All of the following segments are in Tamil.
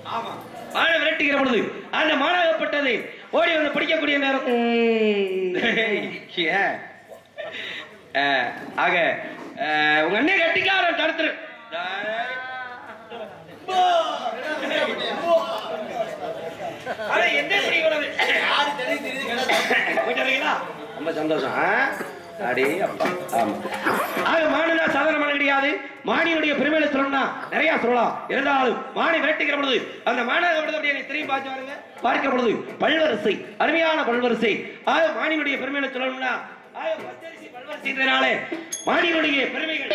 ஆமா மானை விரட்டுகிற பொழுது அந்த மானாகப்பட்டது ஓடி வந்து பிடிக்கக்கூடிய நேரம் உம், ஏன்? அஹ், ஆக அஹ், உங்க அண்ணன் கட்டிக்காரன் தடுத்துரு ஆனா என்ன இப்படி இவ்வளவு? போயிட்டு வரீங்களா? ரொம்ப சந்தோஷம் ஆ? அடே அப்பா ஆமா ஆக மாடுனா சாதாரணமான கிடையாது மானியுடைய பெருமையில சொல்லணும்னா நிறைய சொல்லலாம் இருந்தாலும் மானை விரட்டுகிற பொழுது அந்த மானாக பொழுது அப்படியே நீ திரும்பி பார்த்து பாருங்க பார்க்கிற பொழுது பல்வரிசை அருமையான பல்வரிசை ஆக மானியுடைய பெருமையில சொல்லணும்னா ஆக பச்சரிசி பல்வரிசைன்றனாலே மானியுடைய பெருமைகள்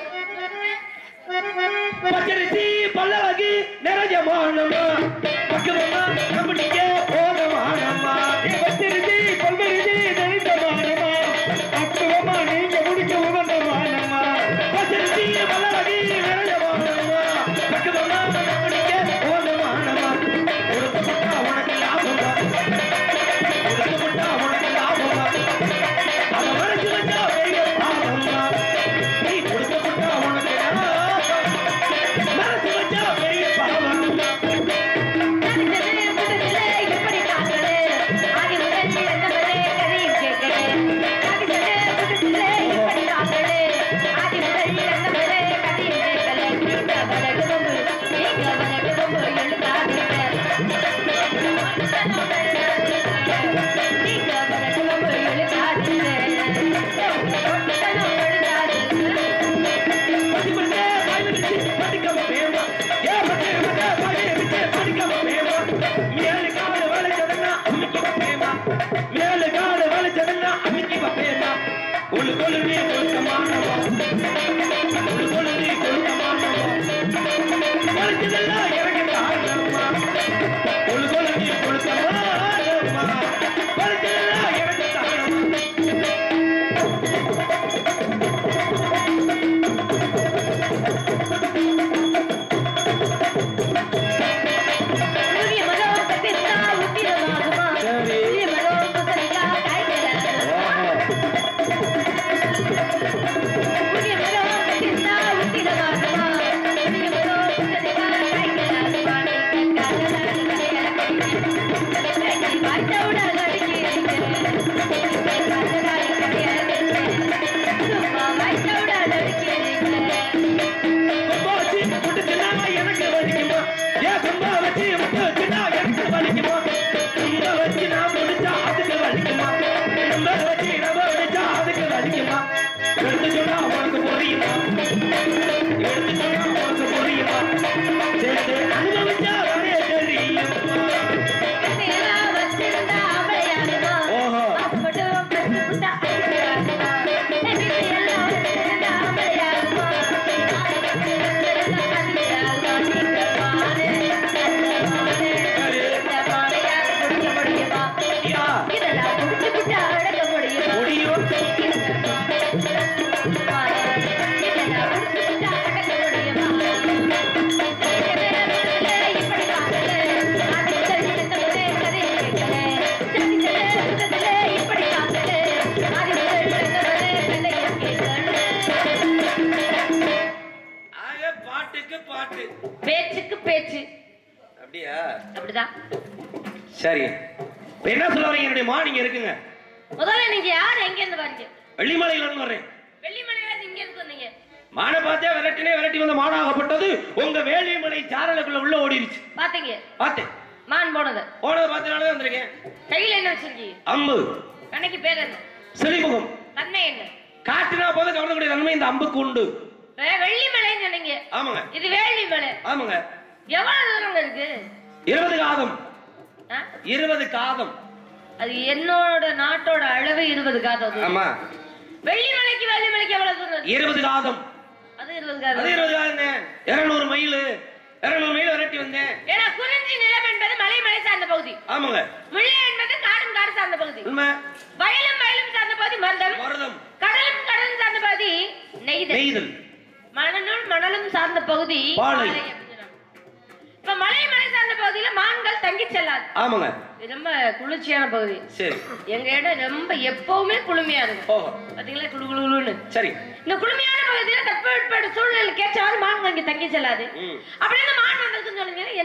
பச்சரிசி பல்லவகு நிறைஞ்சமானம்மா பக்குவமா கம்பெனிக்கு போகமானம்மா பச்சரிசி பல்வரிசி நிறைந்தமானம்மா பக்குவமா நீங்க முடிக்க உகந்தமானம்மா பச்சரிசி பல்லவகு நிறைஞ்சமானம்மா பக்குவமா கம்பெனிக்கு போகமானம்மா கொடுக்கப்பட்டா உனக்கு லாபம் கொடுக்கப்பட்டா உனக்கு லாபம் அவன் மறைச்சு வச்சா பெரிய பாவம்மா நீ கொடுக்கப்பட்டா உனக்கு லாபம் மறைச்சு வச்சா பெரிய பாவம் பட்டிமன்றே வாய்விட்டு படிக்காம பேருமா. ஏன் பட்டிமன்றே வாய்விட்டு படிக்காம பேருமா. மேலு காடு வளைச்சதுன்னா அமுக்கி வைப்பேமா. மேலு காடு வளைச்சதுன்னா அமுக்கி வைப்பேமா. உளு கொளு நீ கொழுக்கமானவா. உளு கொளு நீ கொழுக்கமானவா. வளைச்சதெல்லாம் எனக்கு தாங்கம்மா. உளு கொளு நீ கொழுக்கமானவா. வளைச்சதெல்லாம் எனக்கு தாங்கம்மா. கொம்பா வச்சு முட்டுச்சுன்னா எனக்கு வலிக்குமா? ஏன் கொம்பா வச்சு முட்டுச்சுன்னா எனக்கு வலிக்குமா? கொம்பை வச்சு நான் முடிச்சா அதுக்கு வலிக்குமா? கொம்பை வச்சு நம்ம முடிச்சா அதுக்கு வலிக்குமா? எடுத்து சொன்னா உனக்கு புரியுமா? எடுத்து சொன்னா உனக்கு புரியுமா? சேர்ந்து அனுபவிச்சா தானே தெரியுமா? ஓஹோ. யா, முடியும். ஆக பாட்டுக்கு பாட்டு பேச்சுக்கு பேச்சு அப்படியா அப்படிதான் சரி இப்ப என்ன சொல்ல வரீங்க என்னுடைய மார்னிங் இருக்குங்க முதல்ல நீங்க யார் எங்க இருந்து வரீங்க வெள்ளிமலையில இருந்து வர்றேன் வெள்ளிமலையில இருந்து இங்க இருந்து வந்தீங்க மானை பார்த்தே விரட்டினே விரட்டி வந்த மாடாகப்பட்டது உங்க வேலிமலை சாரலுக்குள்ள உள்ள ஓடிருச்சு பாத்தீங்க பார்த்தேன் மான் போனது போனதை பார்த்தனால தான் வந்திருக்கேன் கையில என்ன வச்சிருக்கீங்க அம்பு கணக்கு பேர் என்ன செழிமுகம் தன்மை என்ன காட்டுனா போது கவர்ந்தக்கூடிய நன்மை இந்த அம்புக்கு உண்டு வே- வெள்ளிமலைன்னு சொன்னீங்க ஆமாங்க இது வேள்விமலை ஆமாங்க எவ்வளவு தூரங்க இருக்கு இருபது காதம் ஆ? இருபது காதம் அது என்னோட நாட்டோட அளவு இருபது காதம் ஆமா வெள்ளிமலைக்கு வெள்ளிமலைக்கு எவ்வளவு தூரம் இருக்கு? இருபது காதம் அது இருபது அது காதம் இருபது காதம் இருநூறு மைல் இருநூறு மைல் விரட்டி வந்தேன் ஏன்னா குறிஞ்சி நிலம் என்பது மலை மலை சார்ந்த பகுதி ஆமாங்க முல்லை என்பது காடும் காடு சார்ந்த பகுதி உண்மை வயலும் வயலும் சார்ந்த பகுதி மருதம் மருதம் கடலும் கடலும் சார்ந்த பகுதி நெய்தல் நெய்தல் மணலும் மணலும் சார்ந்த பகுதி பாலை. பாலை அப்படின்னு சொல்றாங்க. இப்ப மலை மலை சார்ந்த பகுதியில மான்கள் தங்கி செல்லாது ஆமாங்க இது ரொம்ப குளிர்ச்சியான பகுதி சரி எங்க இடம் ரொம்ப எப்பவுமே குளுமையா இருக்கும் ஓஹோ பாத்தீங்களா குளு குளு குளுன்னு சரி இந்த குளுமையான பகுதியில தட்பவெட்ப சூழ்நிலை கேட்டாலும் மான் அங்க தங்கி செல்லாது ம். அப்படின்னு மான் வந்திருக்குன்னு சொன்னீங்கன்னா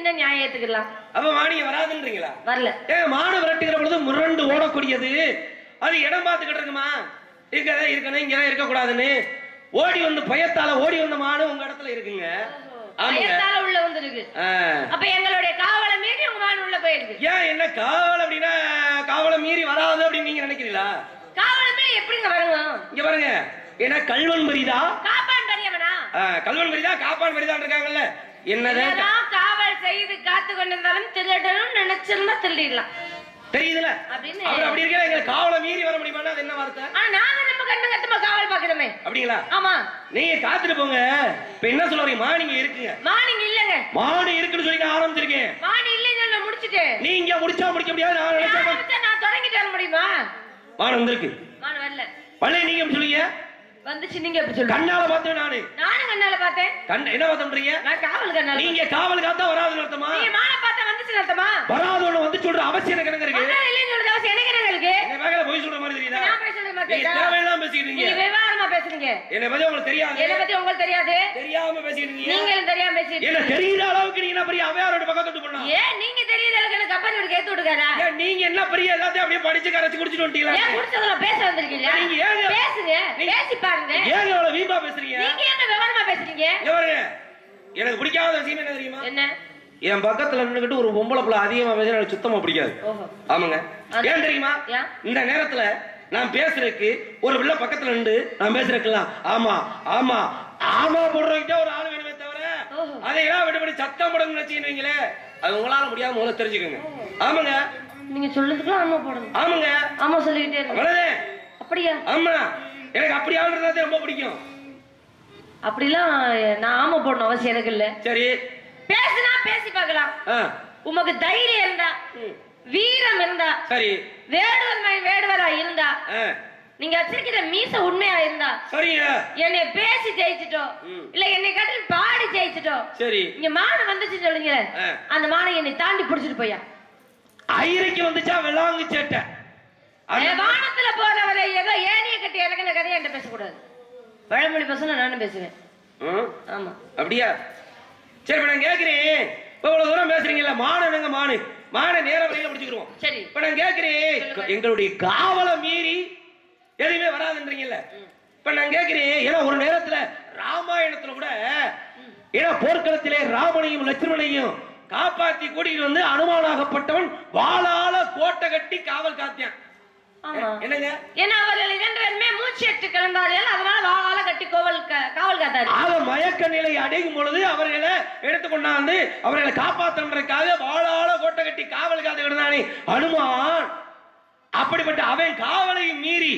என்ன நியாயம் ஏத்துக்கலாம் அப்ப மானியம் வராதுன்றீங்களா வரல ஏன் மாடு விரட்டுகிற பொழுது முரண்டு ஓடக்கூடியது அது இடம் பார்த்துக்கிட்டு இருக்குமா இருக்கதே இருக்கணும் இங்கதான் இருக்கக்கூடாதுன்னு ஓடி வந்து பயத்தால ஓடி வந்த மாடு உங்க இடத்துல இருக்குங்க ஆமாங்க பயத்தால உள்ள வந்துருக்கு ஆ. அப்ப எங்களுடைய காவலை மீறி உங்க மான் உள்ள போயிருக்கு ஏன் என்ன காவல் அப்படின்னா காவலை மீறி வராது அப்படின்னு நீங்க நினைக்கிறீங்களா காவலை மீறி எப்படிங்க வருங்க இங்க பாருங்க ஏன்னா கல்வன் மரிதா காப்பான் பெரியவனா ஆ, கல்வன் மரிதா காப்பான் மரிதான் இருக்காங்கல்ல என்னதான் என்னதான் காவல் செய்து காத்து கொண்டிருந்தாலும் திருடணும் நினைச்சிருந்தா திருடிடலாம் தெரியுதுல அப்படின்னு அப்புறம் அப்படி இருக்கிற எங்க காவலை மீறி வர முடியுமா அது என்ன வார்த்தை ஆனா நாங்க நம்ம கண்ணு கத்துமா காவல் பாக்குறோமே அப்படிங்களா ஆமா நீங்க காத்துட்டு போங்க இப்ப என்ன சொல்ல வரீங்க மானிங்க இருக்குங்க மார்னிங் இல்லங்க மாடு இருக்குன்னு சொல்லி நான் ஆரம்பிச்சிருக்கேன் மான் இல்லைன்னு சொல்ல முடிச்சிட்டேன் நீ இங்க முடிச்சா முடிக்க முடியாது நான் நினைச்சா ஆரம்பிச்சா நான் தொடங்கிட்டு வர முடியுமா மாடு வந்திருக்கு மான் வரல பழைய நீங்க எப்படி சொல்லுவீங்க வந்துச்சு நீங்க எப்படி சொல்லுங்க கண்ணால பார்த்தேன் நானு நானும் கண்ணால பார்த்தேன் கண் என்ன பார்த்தீங்க நான் காவல் கண்ணால நீங்க காவல் காத்தா வராதுன்னு அர்த்தமா நீங்க மானை பார்த்தா வந்துச்சு அர்த்தமா வராது ஒண்ணு வந்து சொல்ற அவசியம் எனக்கு என்னங்க இருக்கு வந்தா இல்லைன்னு சொல்றது அவசியம் எனக்கு என்ன இருக்கு என்ன வேகல போய் சொல்ற மாதிரி தெரியுதா நான் பேசுறது நீங்க மாட்டேன் தேவையில்லாம பேசிக்கிட்டு நீங்க இருக்கீங்க விவகாரமா பேசுறீங்க என்னை பத்தி உங்களுக்கு தெரியாது என்னை பத்தி உங்களுக்கு தெரியாது தெரியாம பேசிக்கிட்டு இருக்கீங்க நீங்களும் தெரியாம பேசிட்டு என்ன தெரியுற அளவுக்கு நீங்க என்ன பெரிய அவையாரோட பக்கத்து பண்ணலாம் ஏன் நீங்க தெரியுது எனக்கு எனக்கு கப்பல் வீடு கேத்து விடுக்காரா ஏன் நீங்க என்ன பெரிய எல்லாத்தையும் அப்படியே படிச்சு கரைச்சு குடிச்சிட்டு வந்துட்டீங்களா ஏன் குடிச்சதுல பேச வந்திருக்கீங்களா நீங்க ஏங்க- பேசுங்க நீங்க- பேசி பாருங்க ஏங்க இவ்வளவு வீம்பா பேசுறீங்க நீங்க என்ன விவரமா பேசுறீங்க இங்க பாருங்க எனக்கு பிடிக்காத விஷயம் என்ன தெரியுமா என்ன என் பக்கத்துல நின்னுக்கிட்டு ஒரு பொம்பளை புள்ள அதிகமா பேச எனக்கு சுத்தமா பிடிக்காது ஓஹோ ஆமாங்க அது- ஏன் தெரியுமா ஏன்? இந்த நேரத்துல நான் பேசுறதுக்கு ஒரு பிள்ளை பக்கத்துல நின்று நான் பேசுறதுக்கலாம் ஆமா ஆமா ஆமா போடுறதுக்கு ஒரு ஆள் வேணுமே தவிர ஓஹோ. அதையெல்லாம் விடுபடி சத்தம் போடணும்னு வச்சுக்கிறீங்களே அது உங்களால முடியாம முதல்ல தெரிஞ்சுக்கோங்க ஆமாங்க நீங்க சொல்றதுக்குலாம் ஆமா போடணும் ஆமாங்க ஆமா சொல்லிக்கிட்டே இருங்க அவ்வளவுதே அப்படியா ஆமா எனக்கு அப்படி ஆளுறது ரொம்ப பிடிக்கும் அப்படிலாம் நான் ஆமா போடணும் அவசியம் எனக்கு இல்ல சரி பேசுனா பேசி பார்க்கலாம் ஆ உமக்கு தைரியம் இருந்தா ம். வீரம் இருந்தா சரி வேடுவர் மகன் வேடுவரா இருந்தா ஆ நீங்க வச்சிருக்கிற மீச உண்மையா இருந்தா சரிங்க என்னை பேசி ஜெயிச்சிட்டோம் ம். இல்ல என்னை கட்டி பாடி ஜெயிச்சிட்டோம் சரி இங்க மாடு வந்துச்சு சொல்லுங்க ஆ. அந்த மாடை என்னை தாண்டி புடிச்சிட்டு போயா ஐரைக்கு வந்துச்சா வெள்ளாங்கு சேட்டை அது- ஏ, வானத்துல போறவரை ஏதோ ஏனிய கட்டி இறக்குன கதையை என்கிட்ட பேசக்கூடாது பழமொழி பேசணும் நானும் பேசுவேன் ம், ஆமா அப்படியா சரி இப்ப நான் கேக்குறேன் இப்ப இவ்வளவு தூரம் பேசுறீங்கல்ல மாடு என்னங்க மாடு மாடை நேர வழியில பிடிச்சுக்கிறோம் சரி இப்ப நான் கேக்குறேன் எங்களுடைய காவலை மீறி எதுவுமே வராதுன்றீங்கல்ல இப்ப நான் கேக்குறேன் ஏன்னா ஒரு நேரத்துல ராமாயணத்துல கூட ஏன்னா போர்க்களத்திலே ராமனையும் லட்சுமணையும் காப்பாத்தி கூட்டிட்டு வந்து அனுமானாகப்பட்டவன் வாளால கோட்டை கட்டி காவல் காத்தியான் ஆமா என்னங்க ஏன்னா அவர்கள் இரண்டு பேருமே மூச்சு எட்டு கிளந்தார்கள் அதனால வாழால கட்டி கோவல் க- காவல் காத்தாரு ஆக மயக்க நிலை அடையும் பொழுது அவர்களை எடுத்து கொண்டாந்து அவர்களை காப்பாற்றுறதுக்காக வாழால கோட்டை கட்டி காவல் காத்து கிடந்தானே அனுமான் அப்படிப்பட்ட அவன் காவலை மீறி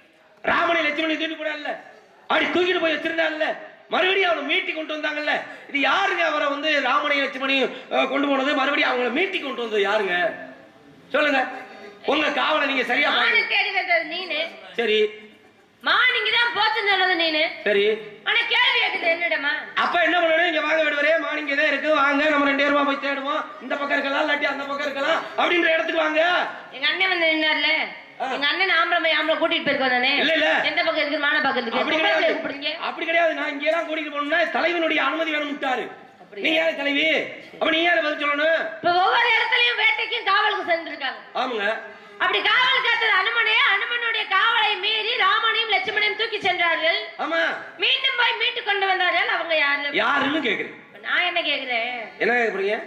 ராமனை லட்சுமணி தூக்கி போடல அப்படி தூக்கிட்டு போய் வச்சிருந்தாங்கல்ல மறுபடியும் அவனை மீட்டி கொண்டு வந்தாங்கல்ல இது யாருங்க அவரை வந்து ராமனை லட்சுமணியும் அஹ், கொண்டு போனது மறுபடியும் அவங்கள மீட்டி கொண்டு வந்தது யாருங்க சொல்லுங்க உங்க காவலை நீங்க சரியா மானு பாருங்க தேடி வந்தது நீனு சரி மான் இங்கதான் போச்சுன்னு சொன்னது நீனு சரி ஆனா கேள்வி கேக்குது என்னிடமா அப்ப என்ன பண்ணணும் இங்க வாங்க விடுவரே மானிங்க தான் இருக்கு வாங்க நம்ம ரெண்டு பேருமா போய் தேடுவோம் இந்த பக்கம் இருக்கலாம் இல்லாட்டி அந்த பக்கம் இருக்கலாம் அப்படின்ற இடத்துக்கு வாங்க எங்க அண்ணன் வந்து நின்னார்ல ஆ. எங்க அண்ணன் ஆம்பளை ஆம்பளை கூட்டிட்டு போயிருக்கோம் தானே இல்ல, இல்ல. எந்த பக்கம் இருக்கு மான பக்கம் இருக்கு அப்படி பொம்பளை பிள்ளைய கிடையாது கூப்பிடுறீங்க அப்படி கிடையாது நான் இங்க எல்லாம் கூட்டிட்டு போகணும்னா தலைவனுடைய அனுமதி வேணும்ட்டாரு அப்படியா? நீங்க யாரு தலைவி அப்ப நீங்க யாரு பதில் சொல்லணும் இப்ப ஒவ்வொரு இடத்துலயும் வேட்டைக்கும் காவலுக்கு சென்றிருக்காங்க ஆமாங்க அப்படி காவல் காத்தது அனுமனே அனுமனுடைய காவலை மீறி ராமனையும் லட்சுமணையும் தூக்கி சென்றார்கள் ஆமா மீண்டும் போய் மீட்டு கொண்டு வந்தார்கள் அவங்க யாரு யாருன்னு கேக்குறேன் இப்ப நான் என்ன கேக்குறேன் என்ன கேக்குறீங்க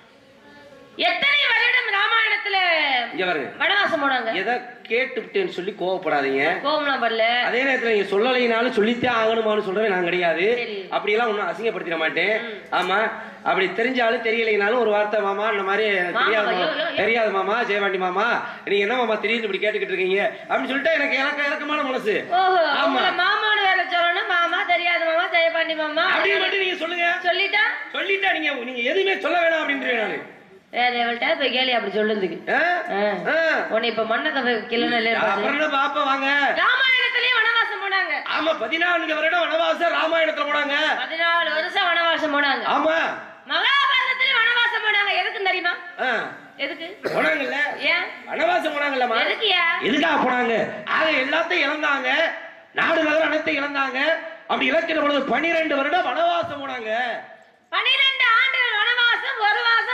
எத்தனை வருடம் ராமாயணத்துல இங்க பாருங்க வனவாசம் போனாங்க எதை கேட்டுவிட்டேன்னு சொல்லி கோவப்படாதீங்க கோவம்லாம் வரல அதே நேரத்துல நீங்க சொல்லலைனாலும் சொல்லித்தான் ஆகணுமான்னு சொல்றவே நான் கிடையாது சரி. அப்படியெல்லாம் ஒன்றும் அசிங்கப்படுத்திட மாட்டேன் ஆமா அப்படி தெரிஞ்சாலும் தெரியலைனாலும் ஒரு வார்த்தை மாமா இந்த மாதிரி எனக்கு மாமா, தெரியாது ஐயோ, மாமா ஐயோ. தெரியாது மாமா ஜெயவாண்டி மாமா நீங்க என்ன மாமா திடீர்னு இப்படி கேட்டுக்கிட்டு இருக்கீங்க அப்படின்னு சொல்லிட்டு எனக்கு எனக்கு இறக்கமான மனசு ஓஹோ ஆமா உங்களை மாமான்னு வேற சொல்லணும் மாமா தெரியாது மாமா ஜெயபாண்டி மாமா அப்படின்னு மட்டும் நீங்க சொல்லுங்க சொல்லிட்டா சொல்லிட்டா நீங்க நீங்க எதுவுமே சொல்ல வேணாம் அப்படின்றேன் நானு வேற எவள்கிட்ட போய் கேளி அப்படி சொல்லுதுக்கு ஆ? ஆ. உன்னை இப்ப மன்னத்தை கிளன அப்புறம் என்ன பாப்பா வாங்க ராமாயணத்திலயும் வனவாசம் போனாங்க ஆமா பதினான்கு வருடம் வனவாசம் ராமாயணத்துல போனாங்க பதினாலு வருஷம் வனவாசம் போனாங்க ஆமா மகாபாரதத்திலயும் வனவாசம் போனாங்க எதுக்கு தெரியுமா ஆ. எதுக்கு போனாங்கல்ல ஏன் வனவாசம் போனாங்கல்லம்மா எதுக்குயா எதுக்காக போனாங்க ஆக எல்லாத்தையும் இழந்தாங்க நாடு நகரம் அனைத்தையும் இழந்தாங்க அப்படி இழக்கிற பொழுது பனிரெண்டு வருடம் வனவாசம் போனாங்க பனிரெண்டு ஆண்டுகள் வனவாசம் ஒரு மாசம்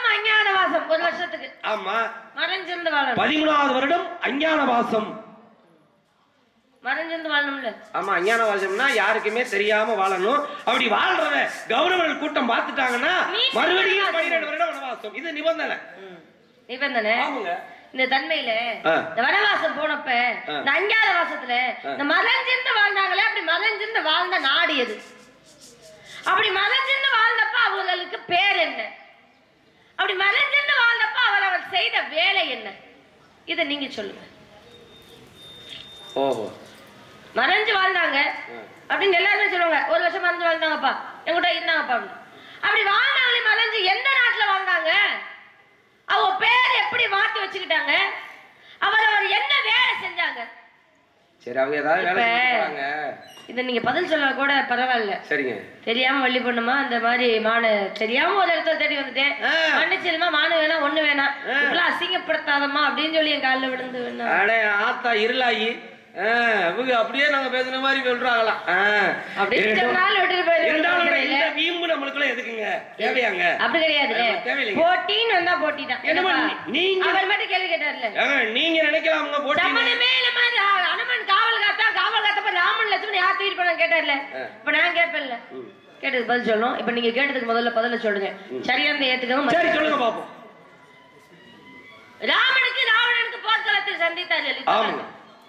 ஆமா மறைஞ்சிருந்து வாழணும் பதிமூணாவது வருடம் அஞ்ஞான வாசம் மறைஞ்சிருந்து வாழணும்ல ஆமா அஞ்ஞான வாசம்னா யாருக்குமே தெரியாம வாழணும் அப்படி வாழ்றத கௌரவர்கள் கூட்டம் பார்த்துட்டாங்கன்னா நீ மறுபடியும் சொல்றது பன்னிரெண்டு வருடம் வனவாசம் இது நிபந்தனை நிபந்தனை ஆமாங்க இந்த தன்மையில ஆ. இந்த வனவாசம் போனப்ப ஆ. இந்த அஞ்ஞாத வாசத்துல இந்த மறைஞ்சிருந்து வாழ்ந்தாங்களே அப்படி மறைஞ்சிருந்து வாழ்ந்த நாடு எது அப்படி மறைஞ்சிருந்து வாழ்ந்தப்ப அவங்களுக்கு பேர் என்ன அப்படி மறைஞ்சிருந்து வாழ்ந்தப்ப அவர் அவர் செய்த வேலை என்ன இதை நீங்க சொல்லுங்க ஓஹோ மறைஞ்சு வாழ்ந்தாங்க அப்படின்னு எல்லாருமே சொல்லுவாங்க ஒரு வருஷம் மறைஞ்சு வாழ்ந்தாங்கப்பா என்கிட்ட இருந்தாங்கப்பா அப்படின்னு. அப்படி வாழ்ந்தாங்களே மறைஞ்சு எந்த நாட்டுல வாழ்ந்தாங்க அவங்க பேர் எப்படி மாத்தி வச்சுக்கிட்டாங்க அவர் அவர் என்ன வேலை செஞ்சாங்க சரி அவங்க ஏதாவது வேலை இப்ப- செஞ்சுருக்காங்க இதை நீங்க பதில் சொல்ல கூட பரவாயில்ல சரிங்க தெரியாம வள்ளி பொண்ணுமா அந்த மாதிரி மானு தெரியாம ஒரு இடத்துல தேடி வந்துட்டேன் ஆ. மன்னிச்சிருமா மானு வேணாம் ஒண்ணு வேணாம் ஆ. இப்பெல்லாம் அசிங்கப்படுத்தாதம்மா அப்படின்னு சொல்லி என் காலில் விழுந்து வேணாம் அடே ஆத்தா இருளாயி ஆ, இவங்க அப்படியே நாங்க பேசுன மாதிரி சொல்றாங்களாம் ஆ. அப்படி இருக்கட்டும். இத்தனை நாள் விட்டுட்டு இருந்தாலும் போயிருக்கேன் இந்த வீம்பு நம்மளுக்குள்ள எதுக்குங்க தேவையாங்க அப்படி கிடையாது ஆமா, தேவையில்லைங்க. போட்டின்னு வந்தா போட்டி தான் என்னம்மா, நீங்க- அவர் மட்டும் கேள்வி கேட்டார்ல ஏங்க, நீங்க நினைக்கலாமுங்க போட்டி சம்மந்தமே இல்லாம ரா- அனுமன் காவல் காத்தா காவல் காத்தப்ப ராமன் லட்சுமணன் யார் தூக்கிட்டு போனாங்க கேட்டார்ல இப்ப நான் கேட்பேன்ல கேட்டது பதில் சொல்லணும் இப்ப நீங்க கேட்டதுக்கு முதல்ல பதில சொல்லுங்க சரியான ஏத்துக்கவும் சரி சொல்லுங்க பாப்போம் ராமனுக்கு ராவணனுக்கு போர்க்களத்தில் சந்தித்தார் லலிதா. ஆமாங்க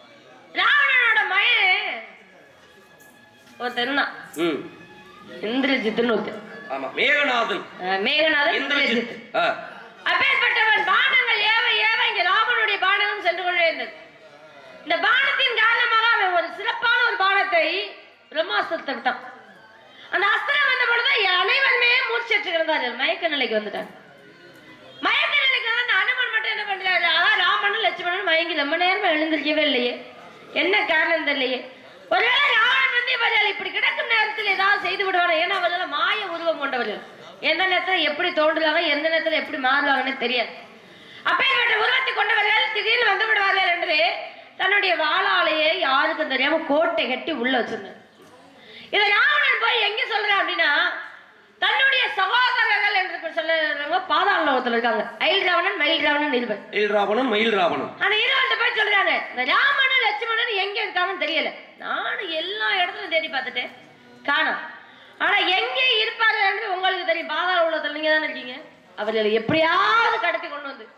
ராவணனோட மயன் ஒருத்தன் தான் ம் இந்திரஜித்துன்னு ஒருத்தன் ஆமா மேகநாதன் அஹ் மேகநாதன் இந்திரஜித் இந்திரஜித் ஆ, அப்பேற்பட்டவன் பானங்கள் ஏவ ஏவ இங்க ராமனுடைய பானகம் சென்று கொண்டே இருந்தது இந்த பானத்தின் காரணமாக அவன் ஒரு சிறப்பான ஒரு பானத்தை பிரம்மாஸ்திரத்தை விட்டான் அந்த அஸ்திரம் வந்த பொழுது அனைவருமே மூர்ச்சற்று கிடந்தார்கள் மயக்க நிலைக்கு வந்துட்டாங்க மயக்க நிலைக்கு வந்து அந்த அனுமன் மட்டும் என்ன பண்றாரு ஆஹா ராமனும் லட்சுமணனும் மயங்கி ரொம்ப நேரமா எழுந்திருக்கவே இல்லையே என்ன காரணம் தெரியலையே ஒருவேளை ராவணன் வந்து இவர்கள் இப்படி கிடக்கும் நேரத்தில் ஏதாவது செய்து விடுவாங்க ஏன்னா அவர்கள் மாய உருவம் கொண்டவர்கள் எந்த நேரத்துல எப்படி தோன்றுவாங்க எந்த நேரத்துல எப்படி மாறுவாங்கன்னு தெரியாது அப்பேற்பட்ட உருவத்தை கொண்டவர்கள் திடீர்னு வந்து விடுவார்கள் என்று தன்னுடைய வாளாலேயே யாருக்கும் தெரியாம கோட்டை கட்டி உள்ள வச்சிருந்தார் இதை ராவணன் போய் எங்க சொல்றான் அப்படின்னா தன்னுடைய சகோதரர்கள் என்று சொல்லுறவங்க பாதாள லோகத்துல இருக்காங்க அயில் ராவணன் மயில் ராவணன் இருவர் மயில் ராவணன் மயில் ராவணன் ஆனா இருவர்கிட்ட போய் சொல்றாங்க இந்த ராமனும் லட்சுமணன் எங்க இருக்காங்கன்னு தெரியல நானும் எல்லா இடத்துலயும் தேடி பார்த்துட்டேன் காணோம் ஆனா எங்க இருப்பாரு என்று உங்களுக்கு தெரியும் பாதாள உலகத்துல நீங்க தானே இருக்கீங்க அவர்களை எப்படியாவது கடத்தி கொண்டு வந்து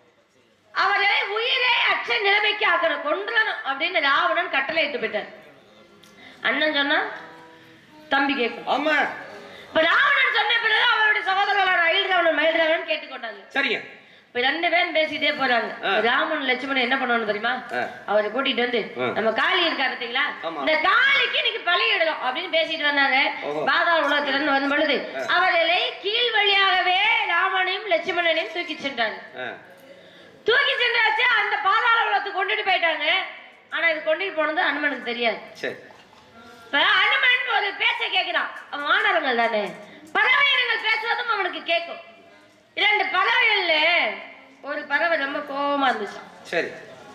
அவர்களை உயிரே அச்ச நிலைமைக்கு ஆக்கணும் கொன்றணும் அப்படின்னு ராவணன் கட்டளை இட்டு போயிட்டார் அண்ணன் சொன்னா தம்பி கேட்கும் ஆமா இப்ப ராவணன் சொன்ன பிறகு அவருடைய சகோதரர்களான அயில் ராவணன் மயில் ராவணன் கேட்டுக்கொண்டாங்க சரிங்க இப்ப ரெண்டு பேரும் பேசிட்டே போறாங்க ஆ. ராமன் லட்சுமணன் என்ன பண்ணணும் தெரியுமா ஆ. அவரை கூட்டிட்டு வந்து ஆ. நம்ம காளி இருக்கா பாத்தீங்களா ஆமா. இந்த காளிக்கு இன்னைக்கு பலி இடலாம் அப்படின்னு பேசிட்டு வந்தாங்க ஓஹோ. பாதாள உலகத்துல இருந்து வரும் பொழுது அவர்களை கீழ் வழியாகவே ராமனையும் லட்சுமணனையும் தூக்கி சென்றாங்க ஆ, தூக்கி சென்றாச்சு அந்த பாதாள உலகத்துக்கு கொண்டுட்டு போயிட்டாங்க ஆனா இது கொண்டுட்டு போனது அனுமனுக்கு தெரியாது சரி இப்ப அனுமன் ஒரு பேச்ச கேட்கிறான் அவன் வானரங்கள் தானே பறவை இனங்கள் பேசுவதும் அவனுக்கு கேட்கும் இரண்டு பறவைகள்ல ஒரு பறவை ரொம்ப கோவமா இருந்துச்சான் சரி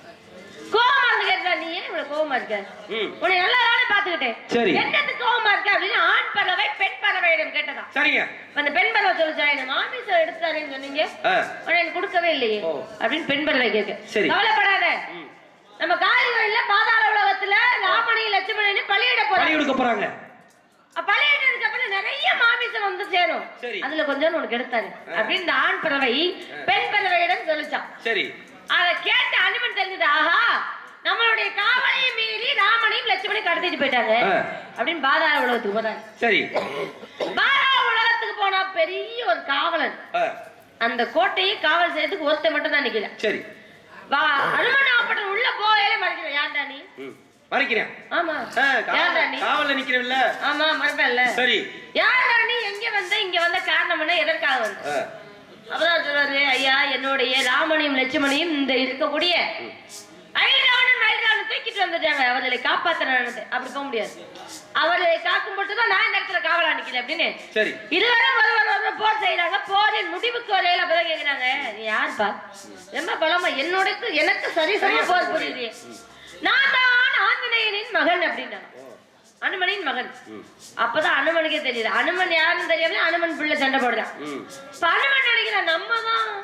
கோவமா இருந்து கேட்டா நீ ஏன் இவ்வளவு கோவமா இருக்க ம் உன்னை நல்லா தானே பாத்துக்கிட்டேன் சரி. என்னத்துக்கு கோவமா இருக்க அப்படின்னு ஆண் பறவை பெண் பறவையிடம் கேட்டதா சரிங்க அந்த பெண் பறவை சொல்லுச்சா என்ன மாமிசம் எடுத்தாருன்னு சொன்னீங்க ஆ, ஆனா எனக்கு கொடுக்கவே இல்லையே ஓ. அப்படின்னு பெண் பறவை கேட்க சரி. கவலைப்படாத ம். நம்ம காளிகோயில்ல பாதாள உலகத்துல ராமனையும் லட்சுமணனையும் பலியிட போறோம் பலி கொடுக்க போறாங்க பலியிட்டதுக்கு அப்புறம் நிறைய மாமிசம் வந்து சேரும் சரி. அதுல கொஞ்சம் உனக்கு எடுத்தாரு அப்படின்னு இந்த ஆண் பறவை பெண் பறவையிடம் சொல்லிச்சான் சரி அதை கேட்டு அனுமன் தெரிஞ்சது ஆஹா நம்மளுடைய காவலையை மீறி ராமனையும் லட்சுமணையும் கடத்திட்டு போயிட்டாங்க ஆ. அப்படின்னு பாதாள உலகத்துக்கு போனாங்க சரி பாதாள உலகத்துக்கு போனா பெரிய ஒரு காவலன் ஆ, அந்த கோட்டையை காவல் செய்யறதுக்கு ஒருத்தன் மட்டும் தான் நிக்கிறேன் சரி வா அனுமன் உள்ள போகலே மறைக்கிறேன் யார்டா நீ ம் மறைக்கிறேன் ஆமா ஆ, யார்டா காவல் நீ காவல்ல நிக்கிறேன்ல ஆமா மறைப்பேன்ல சரி யாரா நீ எங்க வந்த இங்க வந்த காரணம் என்ன எதற்காக வந்த ஆ, அப்பதான் சொல்றாரு ஐயா என்னுடைய ராமனையும் லட்சுமணையும் இந்த இருக்கக்கூடிய ஐராவணன் ஐராவணன் தூக்கிட்டு வந்துட்டாங்க அவர்களை காப்பாத்தினது அப்படி போக முடியாது அவர்களை காக்கும் பொழுது தான் நான் இந்த இடத்துல காவலா நிக்கிறேன் அப்படின்னு சரி இதுவரை ஒருவர் ஒருவர் போர் செய்யறாங்க போரின் முடிவுக்கு வரையில அப்பதான் கேக்குறாங்க நீ யாருப்பா ரொம்ப பலமா என்னோட எனக்கு சரிசம போர் புரியுது நான் தான் ஆஞ்சநேயனின் மகன் அப்படின்னா அனுமனின் மகன் ம் அப்பதான் அனுமனுக்கே தெரியுது அனுமன் யாருன்னு தெரியாம அனுமன் பிள்ளை சண்டை போடுறான் ம் இப்ப அனுமன் நினைக்கிறான் நம்ம தான்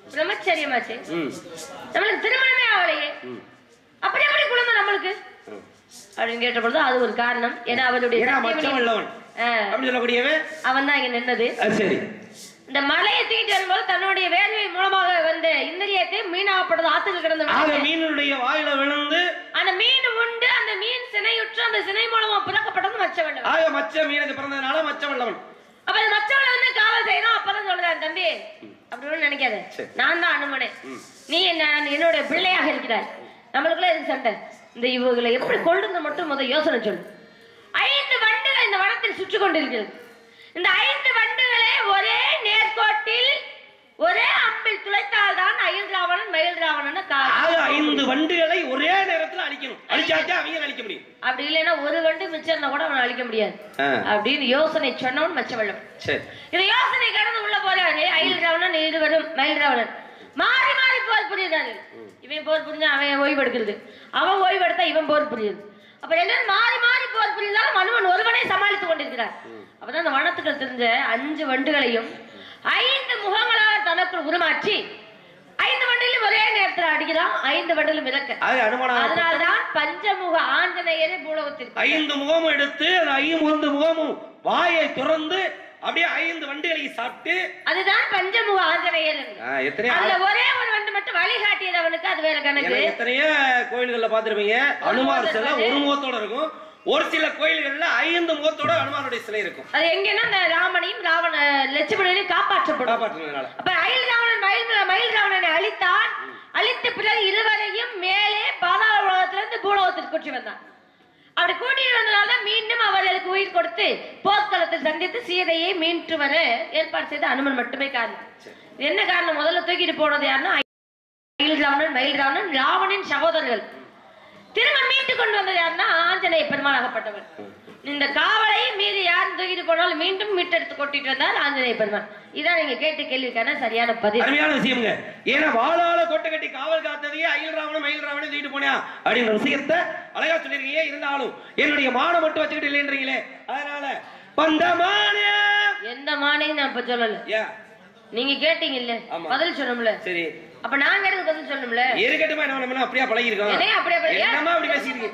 பிரம்மச்சரியமாச்சு ம் நம்மளுக்கு திருமணமே ஆகலையே ம் அப்படி எப்படி குழந்தை நம்மளுக்கு ம். அப்படின்னு கேட்ட பொழுது அது ஒரு காரணம் ஏன்னா அவருடைய ஏன்னா சத்தியமணி- மச்சம் உள்ளவன் ஆ, அப்படின்னு சொல்லக்கூடியவன் அவன் தான் இங்க நின்னது அது சரி இந்த மலையை தூக்கிட்டு வரும்போது தன்னுடைய வேர்வை மூலமாக வந்த இந்திரியத்தை மீனாகப்பட்டது ஆத்துக்கு கிடந்த ஆக விளக்கு. மீனுடைய வாயில விழுந்து அந்த மீன் உண்டு அந்த மீன் சினையுற்று அந்த சினை மூலமா பிறக்கப்பட்டது மச்ச வெள்ளம் ஆக மச்ச மீனுக்கு பிறந்ததுனால மச்சம் உள்ளவன் அப்ப அந்த மச்சவளை வந்து காவல் செய்யணும் அப்பதான் சொல்றாரு தம்பி அப்படின்னு நினைக்காத சரி. நான் தான் அனுமனே ம். நீ என்ன என்னுடைய பிள்ளையாக இருக்கிறாய் நம்மளுக்குள்ள எதுக்கு சண்டை இந்த இவங்களை எப்படி கொள்ளுங்க மட்டும் முத யோசனை சொல்லு ஐந்து வண்டுகள் இந்த வனத்தில் சுற்றி கொண்டிருக்கிறது இந்த ஐந்து வண்டுகளை ஒரே நேர்கோட்டில் ஒரே அம்பில் துளைத்தால்தான் அயில் ராவணன் மயில் ராவணன் ஆக ஐந்து வண்டுகளை ஒரே நேரத்துல அழிக்கணும் அழிச்சாச்சா அவங்க அழிக்க முடியும் அப்படி இல்லைன்னா ஒரு வண்டு மிச்சம் இருந்தா கூட அவனை அழிக்க முடியாது ஆ. அப்படின்னு யோசனை சொன்னவன் மச்ச வெள்ளம் சரி இது யோசனை கடந்து உள்ள போறாரு அயில் ராவணன் இருவரும் மயில் ராவணன் மாறி மாறி போர் புரியுறாரு இவன் போர் புரிஞ்சா அவன் ஓய்வு எடுக்கிறது அவன் ஓய்வு எடுத்தா இவன் போர் புரியுது அப்ப எல்லாரும் மாறி மாறி போர் புரிந்தாலும் மனுவன் ஒருவனே சமாளித்துக் கொண்டிருக்கிறார் அப்பதான் அந்த வனத்துக்கு தெரிஞ்ச அஞ்சு வண்டுகளையும் ஐந்து முகங்களாக தனக்குள் உருமாற்றி ஐந்து வண்டிலும் ஒரே நேரத்துல அடிக்கிறான் ஐந்து வண்டிலும் இறக்க ஆக அனுமானம் அதனால்தான் பஞ்சமுக ஆஞ்சநேயரே பூலகத்திற்கு ஐந்து முகமும் எடுத்து அந்த ஐந்து முகமும் வாயை திறந்து அப்படியே ஐந்து வண்டுகளை சாப்பிட்டு அதுதான் பஞ்சமுக ஆஞ்சநேயர் என்று. ஆ, எத்தனையோ அதுல ஒரே ஒரு வண்டு மட்டும் வழிகாட்டியது அவனுக்கு அது வேற கணக்கு ஏன்னா எத்தனையோ கோயில்கள்ல பாத்திருப்பீங்க அனுமார் சிலை ஒரு முகத்தோட இருக்கும் ஒரு சில கோயில்கள்ல ஐந்து முகத்தோட அனுமானுடைய சிலை இருக்கும் அது எங்கன்னா இந்த ராமனையும் ராவண லட்சுமணனையும் காப்பாற்றப்படும் காப்பாற்றுனதுனால அப்ப அயில் ராவணன் மயில் மயில் ராவணனை அழித்தான் அழித்த பிறகு இருவரையும் மேலே பாதாள உலகத்திலிருந்து பூலோகத்திற்கு கூட்டி வந்தான் அப்படி கூட்டிட்டு வந்ததால மீண்டும் அவர்களுக்கு உயிர் கொடுத்து போர்க்களத்தில் சந்தித்து சீதையை மீட்டு வர ஏற்பாடு செய்த அனுமன் மட்டுமே காரணம் இது என்ன காரணம் முதல்ல தூக்கிட்டு போனது யாருன்னா மயில் ராவணன் மயில் ராவணன் ராவணின் சகோதரர்கள் திரும்ப மீட்டு கொண்டு வந்தது யாருன்னா ஆஞ்சநேய பெருமானாகப்பட்டவர் இந்த காவலை மீறி யார் தூக்கிட்டு போனாலும் மீண்டும் மீட்டெடுத்து கொட்டிட்டு வந்தார் ஆஞ்சநேய பெருமான் இதான் நீங்க கேட்ட கேள்விக்கான சரியான பதில் அருமையான விஷயம்ங்க ஏன்னா வாழால கோட்டை கட்டி காவல் காத்ததையே அயில் ராவணன் மயில் ராவணன் தூக்கிட்டு போனியா அப்படின்ற விஷயத்த அழகா சொல்லிருக்கீங்க இருந்தாலும் என்னுடைய மானம் மட்டும் வச்சுக்கிட்டு இல்லைன்றீங்களே அதனால பந்தமான எந்த மானையும் நான் இப்ப சொல்லல ஏன் நீங்க கேட்டீங்கல்ல ஆமா. பதில் சொல்லணும்ல சரி அப்ப நான் கேட்டது பதில் சொல்லணும்ல இருக்கட்டுமா என்ன நம்ம அப்படியே பழகிருக்கோம் என்னைய அப்படியே பழகி- என்னம்மா அப்படி பேசிட்டு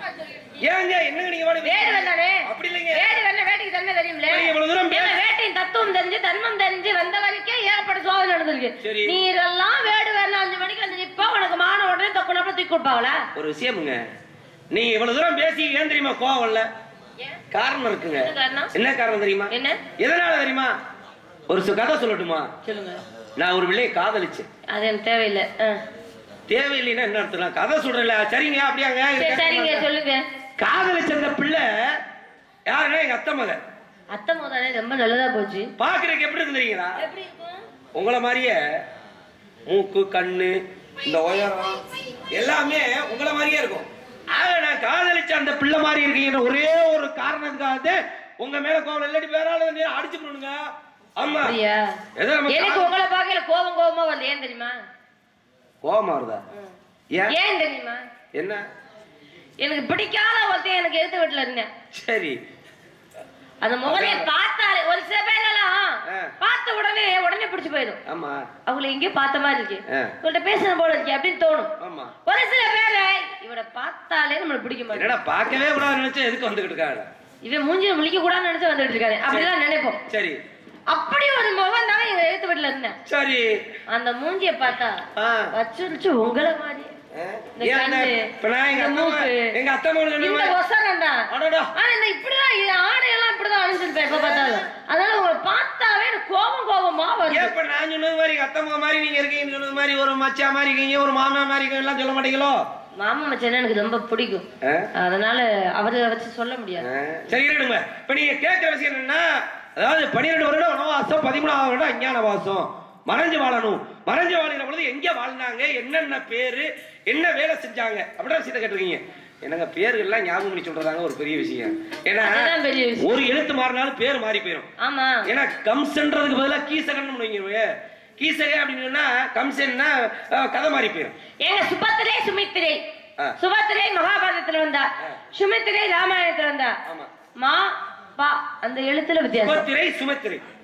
ஏங்க என்னங்க நீங்க வாடி வேடு வேண்டானே அப்படி இல்லைங்க வேடு வேணா வேட்டைக்கு தன்மை தெரியும்ல நீங்க இவ்வளவு தூரம் ஏன்னா வேட்டையின் தத்துவம் தெரிஞ்சு தர்மம் தெரிஞ்சு வந்த வரைக்கும் ஏகப்பட்ட சோதனை நடந்திருக்கு சரி. நீ இதெல்லாம் வேடு வேணா அஞ்சு மணிக்கு வந்து நிப்பா உனக்கு மான உடனே தப்புனப்ப தூக்கி கொடுப்பாங்களா ஒரு விஷயமுங்க நீங்க இவ்வளவு தூரம் பேசி ஏன் தெரியுமா கோவம் வரல காரணம் இருக்குங்க என்ன காரணம் என்ன காரணம் தெரியுமா என்ன எதனால தெரியுமா ஒரு சு- கதை சொல்லட்டுமா சொல்லுங்க நான் ஒரு பிள்ளையை காதலிச்சேன் அது எனக்கு தேவையில்லை ஆ. தேவையில்லைன்னா என்ன அர்த்தம் நான் கதை சொல்றேன்ல சரிங்க அப்படியாங்க இது சரி, கேட்க சரிங்க மாட்டேன். சொல்லுங்க காதலிச்ச அந்த பிள்ளை யாருன்னா எங்க அத்தை மகன் அத்தை மோதானே ரொம்ப நல்லதா போச்சு பாக்குறதுக்கு எப்படி இருக்கு தெரியுங்களா எப்படி இருக்கும் உங்களை மாதிரியே மூக்கு கண்ணு இந்த உயரம் எல்லாமே உங்களை மாதிரியே இருக்கும் ஆக நான் காதலிச்ச அந்த பிள்ளை மாதிரி இருக்கீங்கன்ற ஒரே ஒரு காரணத்துக்காக உங்க மேல கோவம் இல்லாட்டி வேற ஆளு வந்து அடிச்சு போடுங்க ஆமா அப்படியா ஏதோ நம்ம எனக்கு காதல்- உங்களை பார்க்கல கோபம் கோபமா வருது ஏன் தெரியுமா கோவமா வருதா ஏன் ஏன் தெரியுமா என்ன எனக்கு பிடிக்காத ஒருத்தன் எனக்கு எடுத்து வீட்டுல இருந்தேன் சரி அந்த முகத்தை பார்த்தாலே ஒரு சில பேரெல்லாம் ஆ. பார்த்த உடனே உடனே பிடிச்சு போயிடும் ஆமா அவங்களை எங்கேயோ பார்த்த மாதிரி இருக்கு ஆ. உங்கள்ட்ட பேசுன போல இருக்கு அப்படின்னு தோணும் ஆமா ஒரு சில பேரை இவனை பார்த்தாலே நம்மளுக்கு பிடிக்க மாட்டேன் என்னடா பார்க்கவே கூடாதுன்னு நினைச்சு எதுக்கு வந்துகிட்டு இருக்காங்க இவன் மூஞ்சில முழிக்க கூடாதுன்னு நினைச்சு வந்துட்டு இருக்காரு அப்படிதான் நினைப்போம் சரி அப்படி ஒரு முகம் தானே எங்க எழுத்து வீட்டுல இருந்தேன் சரி அந்த மூஞ்சிய பார்த்தா ஆ வச்சுருச்சு உங்களை மாதிரி ஆ. இந்த ஏன் அந்த- கண்ணு, இப்ப நான் எங்க இந்த அத்தை மகன்- மூக்கு. எங்க அத்தை மகன் சொன்ன இந்த மாதிரி- ஒசரண்டா அடடா ஆனா இந்த இப்படிதான் இது ஆடையெல்லாம் இப்படிதான் அணிஞ்சிருப்பேன் எப்ப பார்த்தாலும் அதனால உங்களை பார்த்தாவே எனக்கு கோபம் கோபமா ஏன் வருது இப்ப நான் சொன்னது மாதிரி எங்க அத்தை மகன் மாதிரி நீங்க இருக்கீங்கன்னு சொன்னது மாதிரி ஒரு மச்சா மாதிரி இருக்கீங்க ஒரு மாமா மாதிரி இருக்கீங்க எல்லாம் சொல்ல மாட்டீங்களோ மாமா மச்சான் எனக்கு ரொம்ப பிடிக்கும் ஆ? அதனால அவரை வச்சு சொல்ல முடியாது ஆ. சரி இருக்கணுங்க இப்ப நீங்க கேட்கிற விஷயம் என்னன்னா அதாவது பன்னிரெண்டு வருடம் வனவாசம் பதிமூணாவது வருடம் அஞ்ஞான வாசம் மறைஞ்சு வாழணும் மறைஞ்சு வாழ்கிற பொழுது எங்க வாழ்ந்தாங்க என்னென்ன பேரு என்ன வேலை செஞ்சாங்க அப்படின்ற விஷயத்தை கேட்டிருக்கீங்க என்னங்க பேர்கள்லாம் ஞாபகம் பண்ணி சொல்றதாங்க ஒரு பெரிய விஷயம் ஏன்னா அதுதான் பெரிய விஷயம் ஒரு எழுத்து மாறினாலும் பேர் மாறி போயிடும் ஆமா ஏன்னா கம்சன்றதுக்கு பதிலா கீசகன் வைங்க கீசக அப்படின்னு சொன்னா கம்சன்னா அஹ், கதை மாறி போயிடும் ஏங்க சுபத்திரை சுமித்திரை ஆ. சுபத்திரை மகாபாரதத்துல வந்தா சுமித்திரை ராமாயணத்துல வந்தா ஆமா மா பா அந்த எழுத்துல வித்தியாசம் சுபத்திரை சுமத்திரை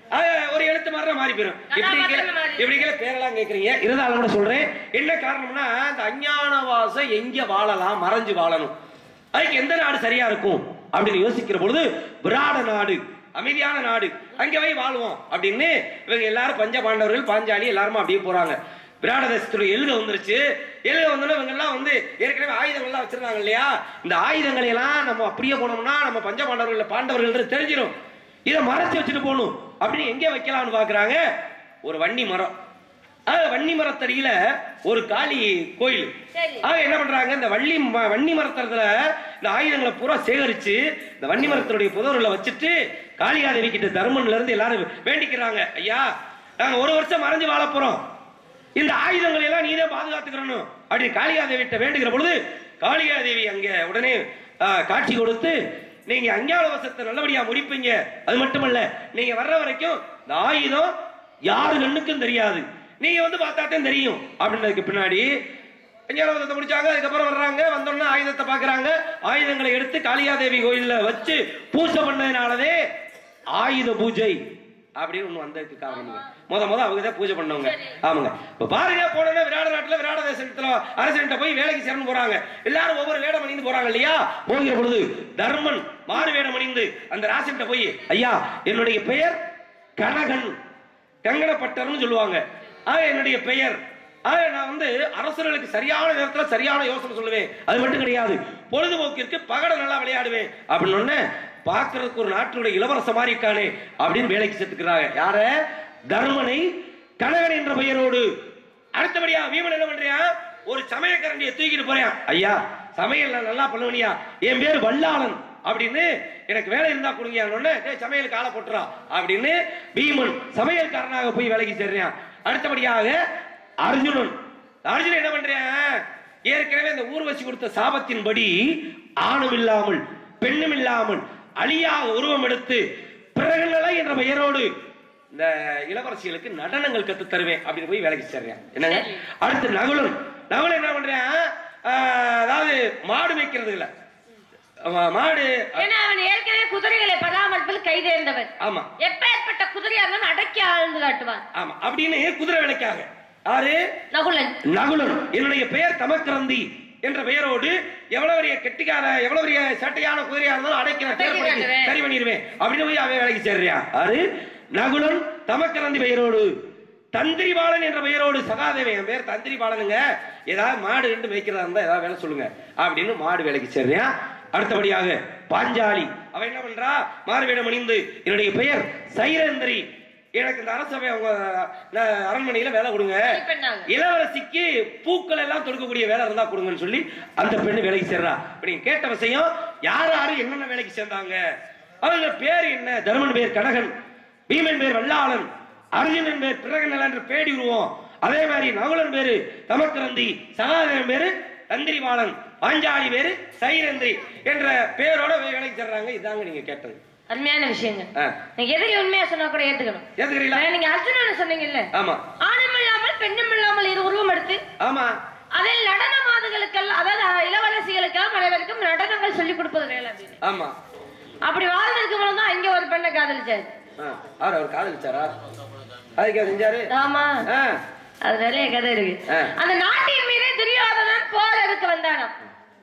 அது ஒரு எழுத்து மாதிரி மாறி போயிடும் இப்படி கதாபாத்திரமே கீழே- மாறி. இப்படி கீழே பேரெல்லாம் கேட்குறீங்க இருந்தாலும் கூட சொல்றேன் என்ன காரணம்னா இந்த அஞ்ஞான வாசம் எங்க வாழலாம் மறைஞ்சு வாழணும் அதுக்கு எந்த நாடு சரியா இருக்கும் அப்படின்னு யோசிக்கிற பொழுது விராட நாடு அமைதியான நாடு அங்க போய் வாழ்வோம் அப்படின்னு இவங்க எல்லாரும் பஞ்ச பாண்டவர்கள் பாஞ்சாலி எல்லாருமா அப்படியே போறாங்க விராட தேசத்துடைய எழுத வந்துருச்சு எழுத வந்தோடனே இவங்க எல்லாம் வந்து ஏற்கனவே ஆயுதங்கள்லாம் வச்சிருந்தாங்க இல்லையா இந்த ஆயுதங்களை எல்லாம் நம்ம அப்படியே போனோம்னா நம்ம பஞ்ச பாண்டவர்கள் பாண்டவர்கள் தெரிஞ்சிடும் இதை மறைச்சு வச்சுட்டு போகணும் அப்படின்னு எங்கே வைக்கலாம்னு பாக்குறாங்க ஒரு வன்னி மரம் அது வன்னி மரத்தடியில ஒரு காளி கோயில் சரி. ஆக என்ன பண்றாங்க இந்த வள்ளி ம- வன்னி மரத்துல இந்த ஆயுதங்களை பூரா சேகரிச்சு இந்த வன்னி மரத்தினுடைய புதர்ல வச்சுட்டு காளிகாதேவி கிட்ட தர்மன்ல இருந்து எல்லாரும் வேண்டிக்கிறாங்க ஐயா நாங்க ஒரு வருஷம் மறைஞ்சு வாழ போறோம் இந்த ஆயுதங்களை எல்லாம் நீதான் பாதுகாத்துக்கிறணும் அப்படி காளிகாதேவி கிட்ட வேண்டுகிற பொழுது காளிகாதேவி அங்க உடனே ஆ, காட்சி கொடுத்து நீங்க அஞ்ஞான வசத்தை நல்லபடியா முடிப்பீங்க அது மட்டுமல்ல நீங்க வர்ற வரைக்கும் இந்த ஆயுதம் யாரு கண்ணுக்கும் தெரியாது நீங்க வந்து பார்த்தாதான் தெரியும் அப்படின்றதுக்கு பின்னாடி அஞ்ஞான வசத்தை முடிச்சாங்க அதுக்கப்புறம் வர்றாங்க வந்தோடனே ஆயுதத்தை பார்க்கறாங்க ஆயுதங்களை எடுத்து காளிகாதேவி கோயில்ல வச்சு பூஜை பண்ணதுனாலதே ஆயுத பூஜை அப்படின்னு ஒண்ணு வந்ததுக்கு காரணம் முத முத அவங்க தான் பூஜை பண்ணவங்க ஆமாங்க இப்ப பாருங்க போனோம்னா விராட நாட்டுல விராட தேசத்துல அரசன்ட்ட போய் வேலைக்கு சேர்ந்து போறாங்க எல்லாரும் ஒவ்வொரு வேடம் அணிந்து போறாங்க இல்லையா போகிற பொழுது தர்மன் மாறு வேடம் அணிந்து அந்த ராசன்ட்ட போய் ஐயா என்னுடைய பெயர் கனகன் கங்கணப்பட்டர்னு சொல்லுவாங்க ஆக என்னுடைய பெயர் ஆக நான் வந்து அரசர்களுக்கு சரியான நேரத்துல சரியான யோசனை சொல்லுவேன் அது மட்டும் கிடையாது பொழுதுபோக்கிற்கு பகட நல்லா விளையாடுவேன் அப்படின்னு உடனே பார்க்கறதுக்கு ஒரு நாட்டினுடைய இளவரச மாதிரி இருக்கானே அப்படின்னு வேலைக்கு சேர்த்துக்கிறாங்க யார தர்மனை கனகன் என்ற பெயரோடு அடுத்தபடியா வீமன் என்ன பண்றியா ஒரு சமயக்கரண்டியை தூக்கிட்டு போறேன் ஐயா சமையல் நான் நல்லா பண்ணுவனியா என் பேர் வல்லாளன் அப்படின்னு எனக்கு வேலை இருந்தா கொடுங்க டேய் சமையலுக்கு ஆளை போட்டுறா அப்படின்னு பீமன் சமையல்காரனாக போய் வேலைக்கு சேர்றான் அடுத்தபடியாக அர்ஜுனன் அர்ஜுனன் என்ன பண்றான் ஏற்கனவே இந்த ஊர்வசி கொடுத்த சாபத்தின்படி ஆணும் இல்லாமல் பெண்ணும் இல்லாமல் அழியாக உருவம் எடுத்து பிறகுநிலை என்ற பெயரோடு இந்த இளவரசிகளுக்கு நடனங்கள் கத்து தருவேன் அப்படின்னு போய் வேலைக்கு சேர்றேன் என்னங்க அடுத்து நகுலன் நகுலன் என்ன பண்றேன் ஆஹ், அதாவது மாடு வைக்கிறது இல்ல ஆமா, மாடு ஏன்னா அவன் ஏற்கனவே குதிரைகளை பராமரிப்பில் கைதேர்ந்தவன் ஆமா எப்பேற்பட்ட குதிரையா இருந்தாலும் அடக்கி ஆழ்ந்து காட்டுவான் ஆமா அப்படின்னு குதிரை வேலைக்காக யாரு நகுலன் நகுலன் என்னுடைய பெயர் தமக்கரந்தி என்ற பெயரோடு எவ்வளவு பெரிய கெட்டிக்கார எவ்வளவு பெரிய சட்டையான குதிரையா இருந்தாலும் அடைக்கிறேன் அடக்கி தேர்ப்படைக்கு காட்டுவேன். சரி பண்ணிடுவேன் அப்படின்னு போய் அவன் வேலைக்கு சேர்றியா யாரு நகுலன் தமக்கரந்தி பெயரோடு தந்திரிபாலன் என்ற பெயரோடு சகாதேவன் என் பேர் தந்திரிபாலனுங்க ஏதாவது மாடு ரெண்டு மேய்க்கிறதா இருந்தா ஏதாவது வேலை சொல்லுங்க அப்படின்னு மாடு வேலைக்கு சேர்றியா அடுத்தபடியாக பாஞ்சாலி அவ என்ன பண்றா மாறுவேடம் அணிந்து என்னுடைய பெயர் சைரேந்திரி எனக்கு இந்த அரசவை அவங்க ந- அரண்மனையில வேலை கொடுங்க பெண்ணாக இளவரசிக்கு பூக்கள் எல்லாம் தொடுக்கக்கூடிய வேலை இருந்தா கொடுங்கன்னு சொல்லி அந்த பெண்ணு வேலைக்கு சேர்றா இப்ப நீங்க கேட்ட விஷயம் யார் யாரு என்னென்ன வேலைக்கு சேர்ந்தாங்க அவங்க பேர் என்ன தர்மன் பேர் கனகன் பீமன் பேர் வல்லாளன் அர்ஜுனன் பேர் பிறகநல என்று பேடி உருவம் அதே மாதிரி நகுலன் பேரு தமக்கரந்தி சகாதேவன் பேரு தந்திரிபாலன் பாஞ்சாலி பேரு சைரந்திரி என்ற பேரோட வேலைக்கு சேர்றாங்க இதாங்க நீங்க கேட்டது அருமையான விஷயங்க ஆ, நீங்க எதிரி உண்மையா சொன்னா கூட ஏத்துக்கணும் ஏத்துக்கிறீங்களா ஆனா, நீங்க அர்ஜுனன் சொன்னீங்கல்ல ஆமா ஆணும் இல்லாமல் பெண்ணும் இல்லாமல் இரு உருவம் எடுத்து ஆமா அதில் நடன மாதுகளுக்கெல்லாம் அதாவது இளவரசிகளுக்கெல்லாம் அனைவருக்கும் நடனங்கள் சொல்லி கொடுப்பது வேலை அப்படின்னு ஆமா அப்படி வாழ்ந்திருக்கும் போது தான் இங்க ஒரு பெண்ணை காதலிச்சாரு ஆ, அவர் அவர் காதலிச்சாரா அதுக்கு அவர் செஞ்சாரு ஆமா ஆ, அது நிறைய கதை இருக்கு ஆ. அந்த நாட்டின் மீது துரியோதனன் போர் எடுக்க வந்தானாம்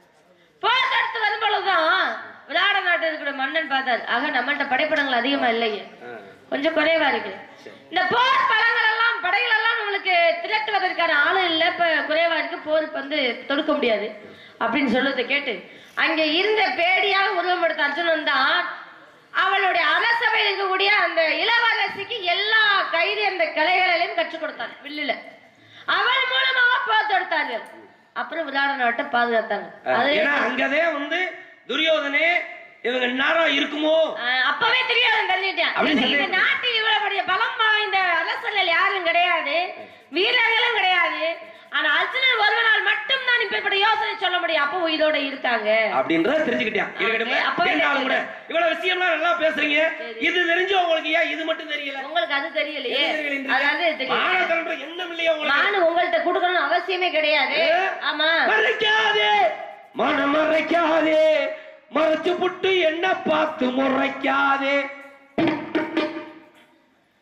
போர் எடுத்து வரும்பொழுதுதான் விளையாட நாட்டு இருக்கிற மன்னன் பார்த்தார் ஆக நம்மள்ட்ட படைப்படங்கள் அதிகமா இல்லையே ஆ. கொஞ்சம் குறைவா இருக்கு இந்த போர் பலங்கள் எல்லாம் படைகள் எல்லாம் நம்மளுக்கு திரட்டுவதற்கான ஆளு இல்ல இப்ப குறைவா இருக்கு போர் வந்து தொடுக்க முடியாது அப்படின்னு சொல்றதை கேட்டு அங்க இருந்த பேடியாக உருவம் எடுத்த அர்ஜுனன் தான் அவளுடைய அரசவையில் இருக்கக்கூடிய அந்த இளவரசிக்கு எல்லா கைது அந்த கலைகளையும் கற்றுக் கொடுத்தான் வில்லுல அவள் மூலமாக போர் தொடுத்தார்கள் அப்புறம் விளையாட நாட்டை பாதுகாத்தாங்க அது ஏன்னா அங்கதே வந்து துரியோதனே இவங்க நேரம் இருக்குமோ ஆஹ் அப்பவே தெரியாது தள்ளிட்டேன் அப்படி இந்த- சொல்லி- இந்த நாட்டில் இவ்வளவு பெரிய பலம் வாய்ந்த அரசர்கள் யாரும் கிடையாது வீரர்களும் கிடையாது ஆனா அர்ஜுனன் ஒருவனால் மட்டும் தான் இப்படிப்பட்ட யோசனை சொல்ல முடியும் அப்போ உயிரோட இருக்காங்க அப்படின்றத தெரிஞ்சுக்கிட்டேன் இருக்கட்டுமே அப்ப- அப்பவே இருந்தாலும் கூட இவ்வளவு விஷயம்லாம் நல்லா பேசுறீங்க இது தெரிஞ்சு உங்களுக்கு ஏன் இது மட்டும் தெரியல உங்களுக்கு அது தெரியலையே எது தெரியலைன்றீங்க? அதாவது தெரியும் மானத்தனம்ன்ற எண்ணம் இல்லையா உங்களுக்கு நானும் உங்கள்ட்ட கொடுக்கணும்னு அவசியமே கிடையாது ஏ? ஆமா மறைக்காதே மனம் மறைக்காதே மறைச்சு புட்டு என்ன பார்த்து முறைக்காதே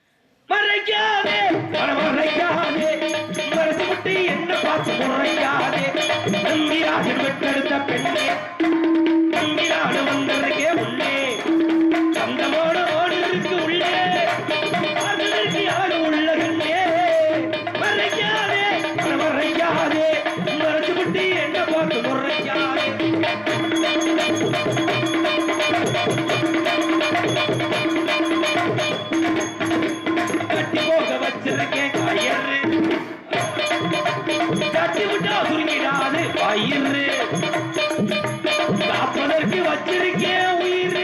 மறைக்காதே அட மறைக்காதே மறைச்சு விட்டு என்ன பார்த்து முறைக்காதே நம்பிராஜன் விட்டெடுத்த பெண்ணே நம்பிராடு வந்ததற்கே உள்ளே சந்தமோடு ஓடுவதற்கு உள்ளே பார்ப்பதற்கு யாரு உள்ள கண்ணே மறைக்காதே அட மறைக்காதே மறைச்சு விட்டு என்ன பார்த்து முறைக்காதே கட்டி போக வச்சிருக்கேன் கயிறு தட்டி விட்டா சுருங்கிடாது பயிறு காப்பதற்கு வச்சிருக்கேன் உயிரு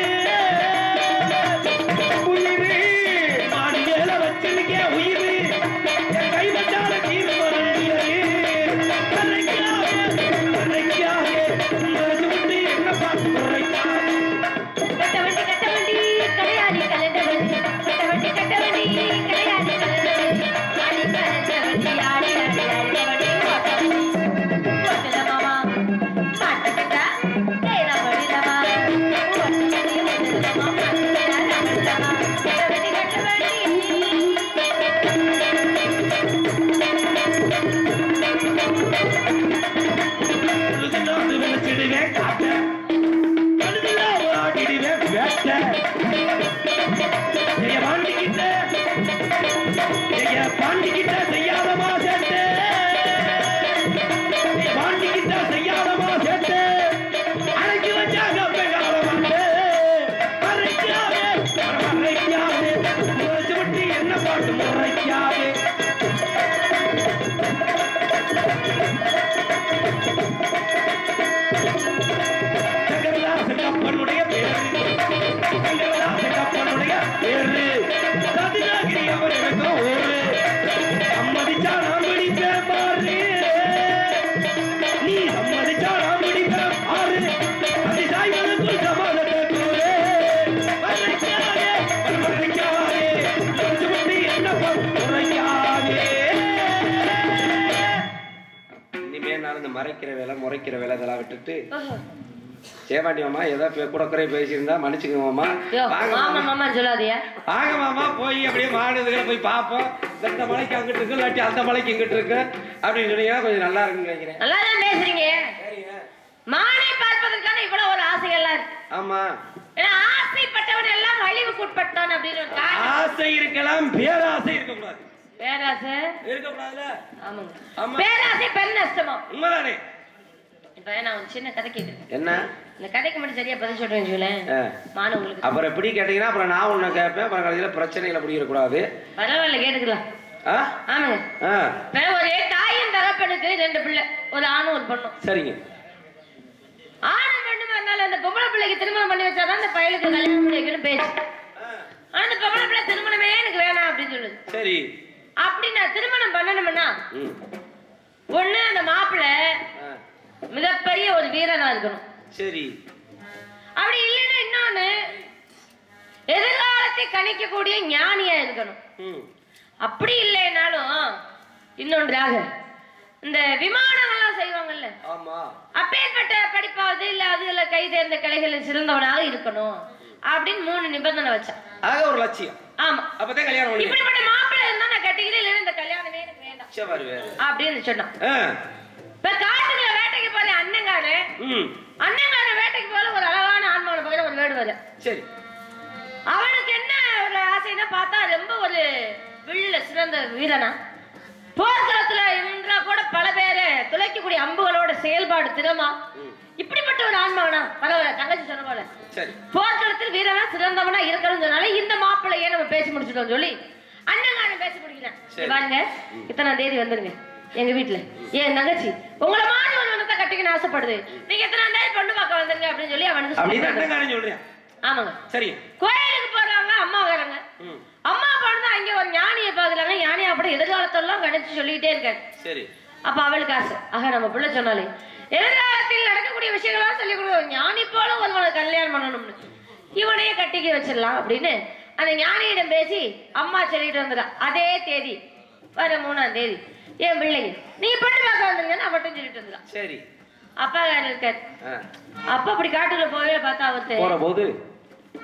உயிரு மாடி மேல வச்சிருக்கேன் உயிரு என் கை வச்சால தீர்வு மறந்தியது மறைக்காதே மறைக்காதே மறைச்சு விட்டு என்ன பார்த்து மறைக்காதே கட்ட வண்டி கட்ட வண்டி கடையாளி கலந்த வண்டி கட்ட வண்டி கட்ட வண்டி கடையாளி கலந்த வண்டி ஆடி கலந்த வண்டி ஆடி ஆடி ஆடி வண்டி ஓட்ட வண்டி ஓட்டுல மாமா மாட்டுக்கிட்டா தேர வழிலமா ஓட்ட வண்டி ஓட்டுல மாமா மாட்டுக்கிட்டா ரமணமா கட்ட வண்டி கட்ட வண்டி உழுது நாடு விளைச்சிடுவேன் காட்ட கழுதெல்லாம் ஆடிடுவேன் வேட்ட ஜெய பாண்டிக்கிட்ட ஜெய பாண்டிக்கிட்ட செய்யாதமா சேட்டு ஜெய பாண்டிக்கிட்ட செய்யாதமா சேட்டு அடக்கி வச்சாங்க பெங்கால மாட்டு மறைக்காதே மறைக்காதே முறைச்சு விட்டு என்ன பாட்டு முறைக்காதே சங்கரதாசன் கப்பனுடைய பேரு சங்கரதாசன் கப்பனுடைய பேரு ரத்னாகிரி அவர் எனக்கு ஊரு சம்மதிச்சா நான் பிடிப்பேன் பாரு நீ சம்மதிச்சா நான் பிடிப்பேன் பாரு அது சாய்வதற்குள் சமாதத்தை கூறு மறைக்காதே மறைக்காதே மறைச்சு விட்டு என்ன குறைக்காதே இனிமே நான் இந்த மறைக்கிற வேலை முறைக்கிற வேலை இதெல்லாம் விட்டுட்டு ஓஹோ. சேவாண்டி மாமா ஏதோ பே- கூட குறை பேசியிருந்தா மன்னிச்சுக்கோங்க மாமா யோ, வாங்க மாமா மாமா மாமா சொல்லாதியா வாங்க மாமா போய் அப்படியே மாடுதுகளை போய் பார்ப்போம் இந்த மலைக்கு அங்கிட்டு இருக்கு இல்லாட்டி அந்த மலைக்கு இங்கிட்டு இருக்கு அப்படின்னு சொன்னீங்கன்னா கொஞ்சம் நல்லா இருக்குன்னு நினைக்கிறேன் நல்லா தான் பேசுறீங்க சரிங்க மானை பார்ப்பதற்கான இவ்வளவு ஒரு ஆசைகள்லாம் இருக்கு ஆமா ஏன்னா ஆசைப்பட்டவன் எல்லாம் அழிவுக்கு உட்பட்டான் அப்படின்னு ஒரு காரணம். ஆசை இருக்கலாம் பேராசை இருக்கக்கூடாது பேராசை இருக்கக்கூடாதுல ஆமாங்க ஆமா. பேராசை பெண் நஷ்டமா உண்மைதானே இப்ப நான் ஒரு சின்ன கதை கேட்கிறேன் என்ன இந்த கதைக்கு மட்டும் சரியா பதில் சொல்றேன் வச்சுக்கோங்களேன் ஆ. மானை உங்களுக்கு அப்புறம் எப்படி கேட்டீங்கன்னா அப்புறம் நான் ஒண்ணு கேட்பேன் அப்புறம் கடைசியில் பிரச்சனைகளை பிடிக்கக்கூடாது பரவாயில்ல கேட்டுக்கலாம் ஆ ஆமாங்க ஆ இப்ப ஒரு தாயும் தகப்பனுக்கு ரெண்டு பிள்ளை ஒரு ஆணும் ஒரு பொண்ணும் சரிங்க ஆணும் பெண்ணும் இருந்தாலும் அந்த பொம்பளை பிள்ளைக்கு திருமணம் பண்ணி வச்சாதான் அந்த பையனுக்கு கல்யாணம் பண்ணி வைக்கணும் பேச்சு ஆனா அந்த பொம்பளை பிள்ளை திருமணமே எனக்கு வேணாம் அப்படின்னு சொல்லுது சரி அப்படி நான் திருமணம் பண்ணணும்னா ம் ஒண்ணு அந்த மாப்பிள்ளை ஆ மிகப்பெரிய ஒரு வீரனா இருக்கணும் சரி அப்படி இல்லைன்னா இன்னொன்னு எதிர்காலத்தை கணிக்கக்கூடிய ஞானியா இருக்கணும் ம் அப்படி இல்லைனாலும் இன்னொன்றாக இந்த விமானங்கள்லாம் செய்வாங்கல்ல ஆமா அப்பேற்பட்ட படிப்பாவது இல்ல அதுல கை தேர்ந்த கலைகளில் சிறந்தவனாக இருக்கணும் அப்படின்னு மூணு நிபந்தனை வச்சான் ஆக ஒரு லட்சியம் ஆமா அப்பதான் கல்யாணம் பண்ணி இப்படிப்பட்ட மாப்பிள்ளை இருந்தா நான் கட்டிக்கிறேன் இல்லைன்னா இந்த கல்யாணமே எனக்கு வேண்டாம் சரி வேறு அப்படின்னு சொன்னான் ஆ இப்ப காட்டுக்குள்ள வேட்டைக்கு போல அண்ணங்காரு ம் அண்ணங்கார வேட்டைக்கு போல ஒரு அழகான ஆண்மான பக்கம் ஒரு வேடு வரும் சரி அவனுக்கு என்ன ஒரு ஆசைன்னா பார்த்தா ரொம்ப ஒரு வில்ல சிறந்த வீரனா போர்க்களத்துல இருந்தா கூட பல பேரை துளைக்கக்கூடிய அம்புகளோட செயல்பாடு திறமா இப்படிப்பட்ட ஒரு ஆன்மாவனா பரவாயில்ல தங்கச்சி சொன்ன போல சரி போர்க்களத்தில் வீரனா சிறந்தவனா இருக்கணும்னு சொன்னாலே இந்த மாப்பிள்ளையே நம்ம பேசி முடிச்சிட்டோம் சொல்லி அண்ணங்காரன் பேசி முடிக்கிறேன் சரி. பாருங்க இத்தனாம் தேதி வந்துருங்க எங்க வீட்டுல ஏன் தங்கச்சி உங்களை மாதிரி ஒரு மனத்தை கட்டிக்கணும்னு ஆசைப்படுது நீங்க எத்தனாம் தேதி பொண்ணு பார்க்க வந்துருங்க அப்படின்னு சொல்லி அவனுக்கு அப்படி சொல்லி தான் சொல்றேன் ஆமாங்க சரி கோயிலுக்கு போறாங்க அம்மா வராங்க ம் அம்மா போனது அங்க ஒரு ஞானியை பாக்குறாங்க ஞானி அப்படி எதிர்காலத்தெல்லாம் கணிச்சு சொல்லிக்கிட்டே இருக்காரு சரி அப்ப அவளுக்கு ஆசை ஆக நம்ம பிள்ளை சொன்னாலே எதிர்காலத்தில் நடக்கக்கூடிய விஷயங்கள்லாம் சொல்லி கொடுக்க ஞானி போல ஒருவனை கல்யாணம் பண்ணணும்னு இவனையே கட்டிக்க வச்சிடலாம் அப்படின்னு அந்த ஞானியிடம் பேசி அம்மா சொல்லிட்டு வந்துடா அதே தேதி வர மூணாம் தேதி என் பிள்ளைங்க நீ பொண்ணு பார்க்க வந்துருங்கன்னு அவன் மட்டும் சொல்லிட்டு வந்துடா சரி அப்பா இருக்காரு ஆ அப்பா அப்படி காட்டுக்குள்ள போவே பார்த்தா அவத்து போற போது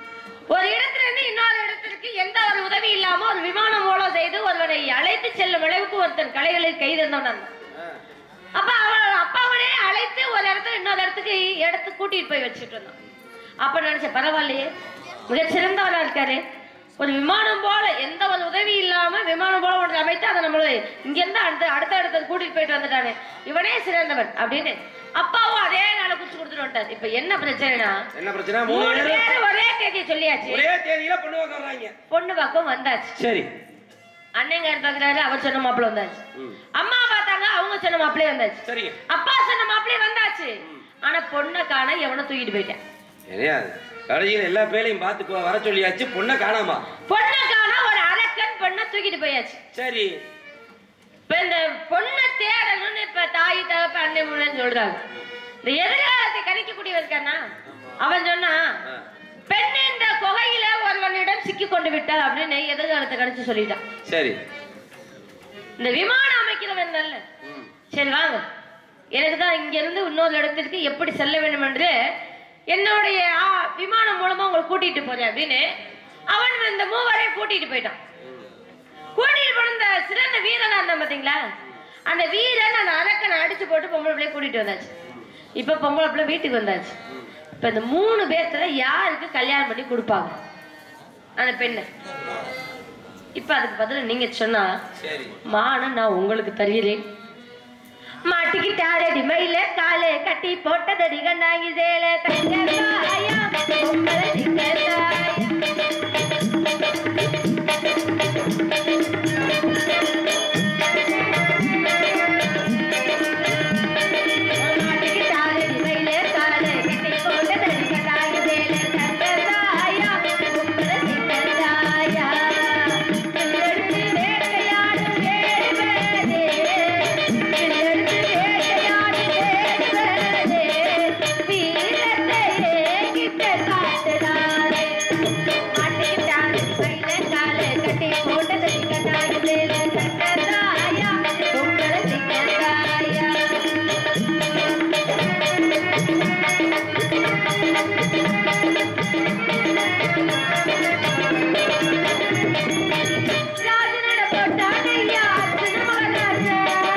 ஒரு இடத்துல இருந்து இன்னொரு இடத்திற்கு எந்த ஒரு உதவி இல்லாம ஒரு விமானம் மூலம் செய்து ஒருவரை அழைத்து செல்லும் அளவுக்கு ஒருத்தர் கலைகளில் கைதந்தவன் இருந்தான். அப்ப அவன் அப்பாவனே அழைத்து ஒரு இடத்துல இன்னொரு இடத்துக்கு இடத்து கூட்டிட்டு போய் வச்சுட்டு இருந்தான் அப்ப நினைச்சேன் பரவாயில்லையே மிகச் சிறந்தவரா இருக்காரு ஒரு விமானம் போல எந்த ஒரு உதவி இல்லாம விமானம் போல ஒன்று அமைத்து அதை நம்மள இங்க இருந்து அடுத்த அடுத்த இடத்துக்கு கூட்டிட்டு போயிட்டு வந்துட்டானே இவனே சிறந்தவன் அப்படின்னு அப்பாவும் அதே நாளை குடிச்சு கொடுத்துட்டு வந்துட்டாரு இப்ப என்ன பிரச்சனைனா என்ன பிரச்சனை மூணு மூணு பேரும் பேரும் ஒரே தேதியை சொல்லியாச்சு ஒரே தேதியில பொண்ணு பார்க்க வர்றாங்க பொண்ணு பக்கம் வந்தாச்சு சரி அண்ணங்கார் பாக்குறாரு அவர் சொன்ன மாப்பிள்ள வந்தாச்சு ம். அம்மா பார்த்தாங்க அவங்க சொன்ன மாப்பிள்ளை வந்தாச்சு சரிங்க அப்பா சொன்ன மாப்பிள்ளை வந்தாச்சு ஆனா பொண்ணை காண எவனை தூக்கிட்டு போயிட்டேன் தெரியாது கடைசியில் எல்லா பேரையும் பார்த்து கொ- வர சொல்லியாச்சு பொண்ணை காணாமா பொண்ணை காண ஒரு அரக்கன் பொண்ணை தூக்கிட்டு போயாச்சு சரி இப்ப இந்த பொண்ணை தேடணும்னு இப்ப தாய் தகப்ப அண்ணன் முன்னன்னு சொல்றாங்க இந்த எதிர்காலத்தை கணிக்கக்கூடியவன் இருக்கானா அவன் சொன்னா ஆ. பெண் இந்த குகையில ஒருவனிடம் சிக்கி கொண்டு விட்டார் அப்படின்னு எதிர்காலத்தை கணிச்சு சொல்லிட்டான் சரி இந்த விமானம் அமைக்கிறவன் நல்ல ம். சரி வாங்க எனக்கு தான் இங்க இருந்து இன்னொரு இடத்திற்கு எப்படி செல்ல வேண்டும் என்று என்னுடைய ஆ, விமானம் மூலமா உங்களை கூட்டிட்டு போறேன் அப்படின்னு அவன் இந்த மூவரையும் கூட்டிட்டு போயிட்டான் கூட்டிட்டு போன இந்த சிறந்த வீரனா இருந்தான் பாத்தீங்களா அந்த வீரன் அந்த அரக்கனை அடிச்சு போட்டு பொம்பளை பிள்ளைய கூட்டிட்டு வந்தாச்சு இப்ப பொம்பளை பிள்ளை வீட்டுக்கு வந்தாச்சு இப்ப இந்த மூணு பேர்த்துல யாருக்கு கல்யாணம் பண்ணி கொடுப்பாங்க அந்த பெண்ணை இப்ப அதுக்கு பதில் நீங்க சொன்னா சரி மானம் நான் உங்களுக்கு தருகிறேன் மாட்டிக்கிட்டாரடி மயில காலே கட்டி போட்டதடி கண்ணாங்கி சேல தங்கத்தாயா பொம்பளை சிங்கத்தாயா மாட்டிக்கிட்டாரடி மயில காலே கட்டி போட்டதடி கண்ணாங்கி சேல தங்கத்தாயா பொம்பளை சிங்கத்தாயா எடுத்து வேட்டையாடு வேடுவதே எடுத்து வேட்டையாடு வேடுவதே வீரத்தையே கிட்ட காட்டுறாரே மாட்டிக்கிட்டாரு கையில கால கட்டி போட்டது கண்ணாடி மேல கட்டதாயா பொங்கல சிக்கதாயா ராஜனட போட்டானையா அர்ஜுன மகாராஜா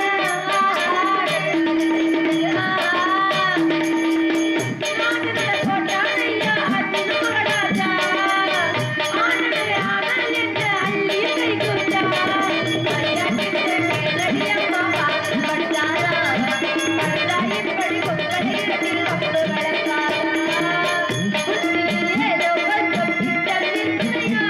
ராஜனட போட்டானையா அர்ஜுன மகாராஜா ஆனடே ஆனல் என்று அள்ளி கை குண்டா மரியாதை கேளடியம்மா பாடல் படித்தாரா பரதாயின் படி கொக்கடையில் அப்பு வளர்த்தாரா புத்தியில் ஏதோ கொஞ்சம் திட்டம் இருக்கிறையா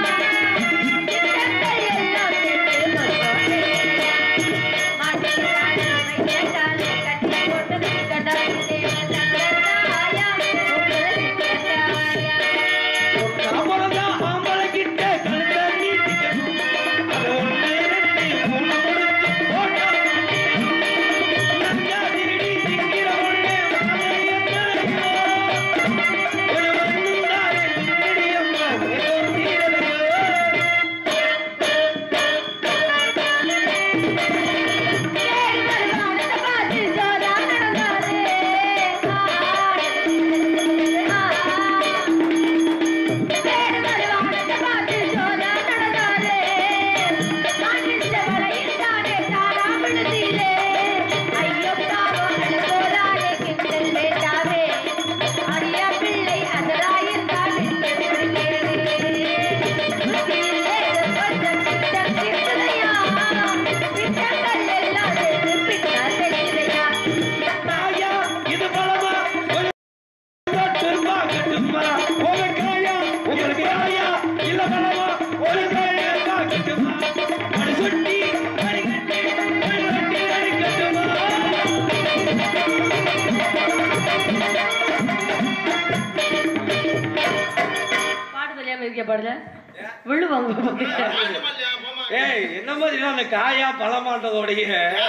ஆம்பளை ஆம்பளை கிட்ட கழுத்தை நீட்டிக்கணும். அது ஒண்ணு ரெண்டு மூணு முடிச்சு போட்டா மாட்டிக்கணும். நஞ்சா திருடி திங்கிற ஒண்ணு வாழை எத்தனையோ. ஒரு மண்ணுண்டாலே தும்பிடியம்மா ஏதோ தீரலையோ. பிள்ளை அதராயிருந்தால் தாயா, இது பழமா? ஒரு திரும்ப கட்டுமா? ஒரு காயா, உங்களுக்கு காயா, இல்ல பழமா? ஒரு காயா காக்கட்டுமா? அடி சுட்டி, அடி கட்டி, அடி கட்டி, அடி கட்டுமா? பாட்டு தெரியாம இருக்க பாடல விழுவாங்க ஏய் என்ன மாதிரி அந்த காயா பழமாட்டதோடைய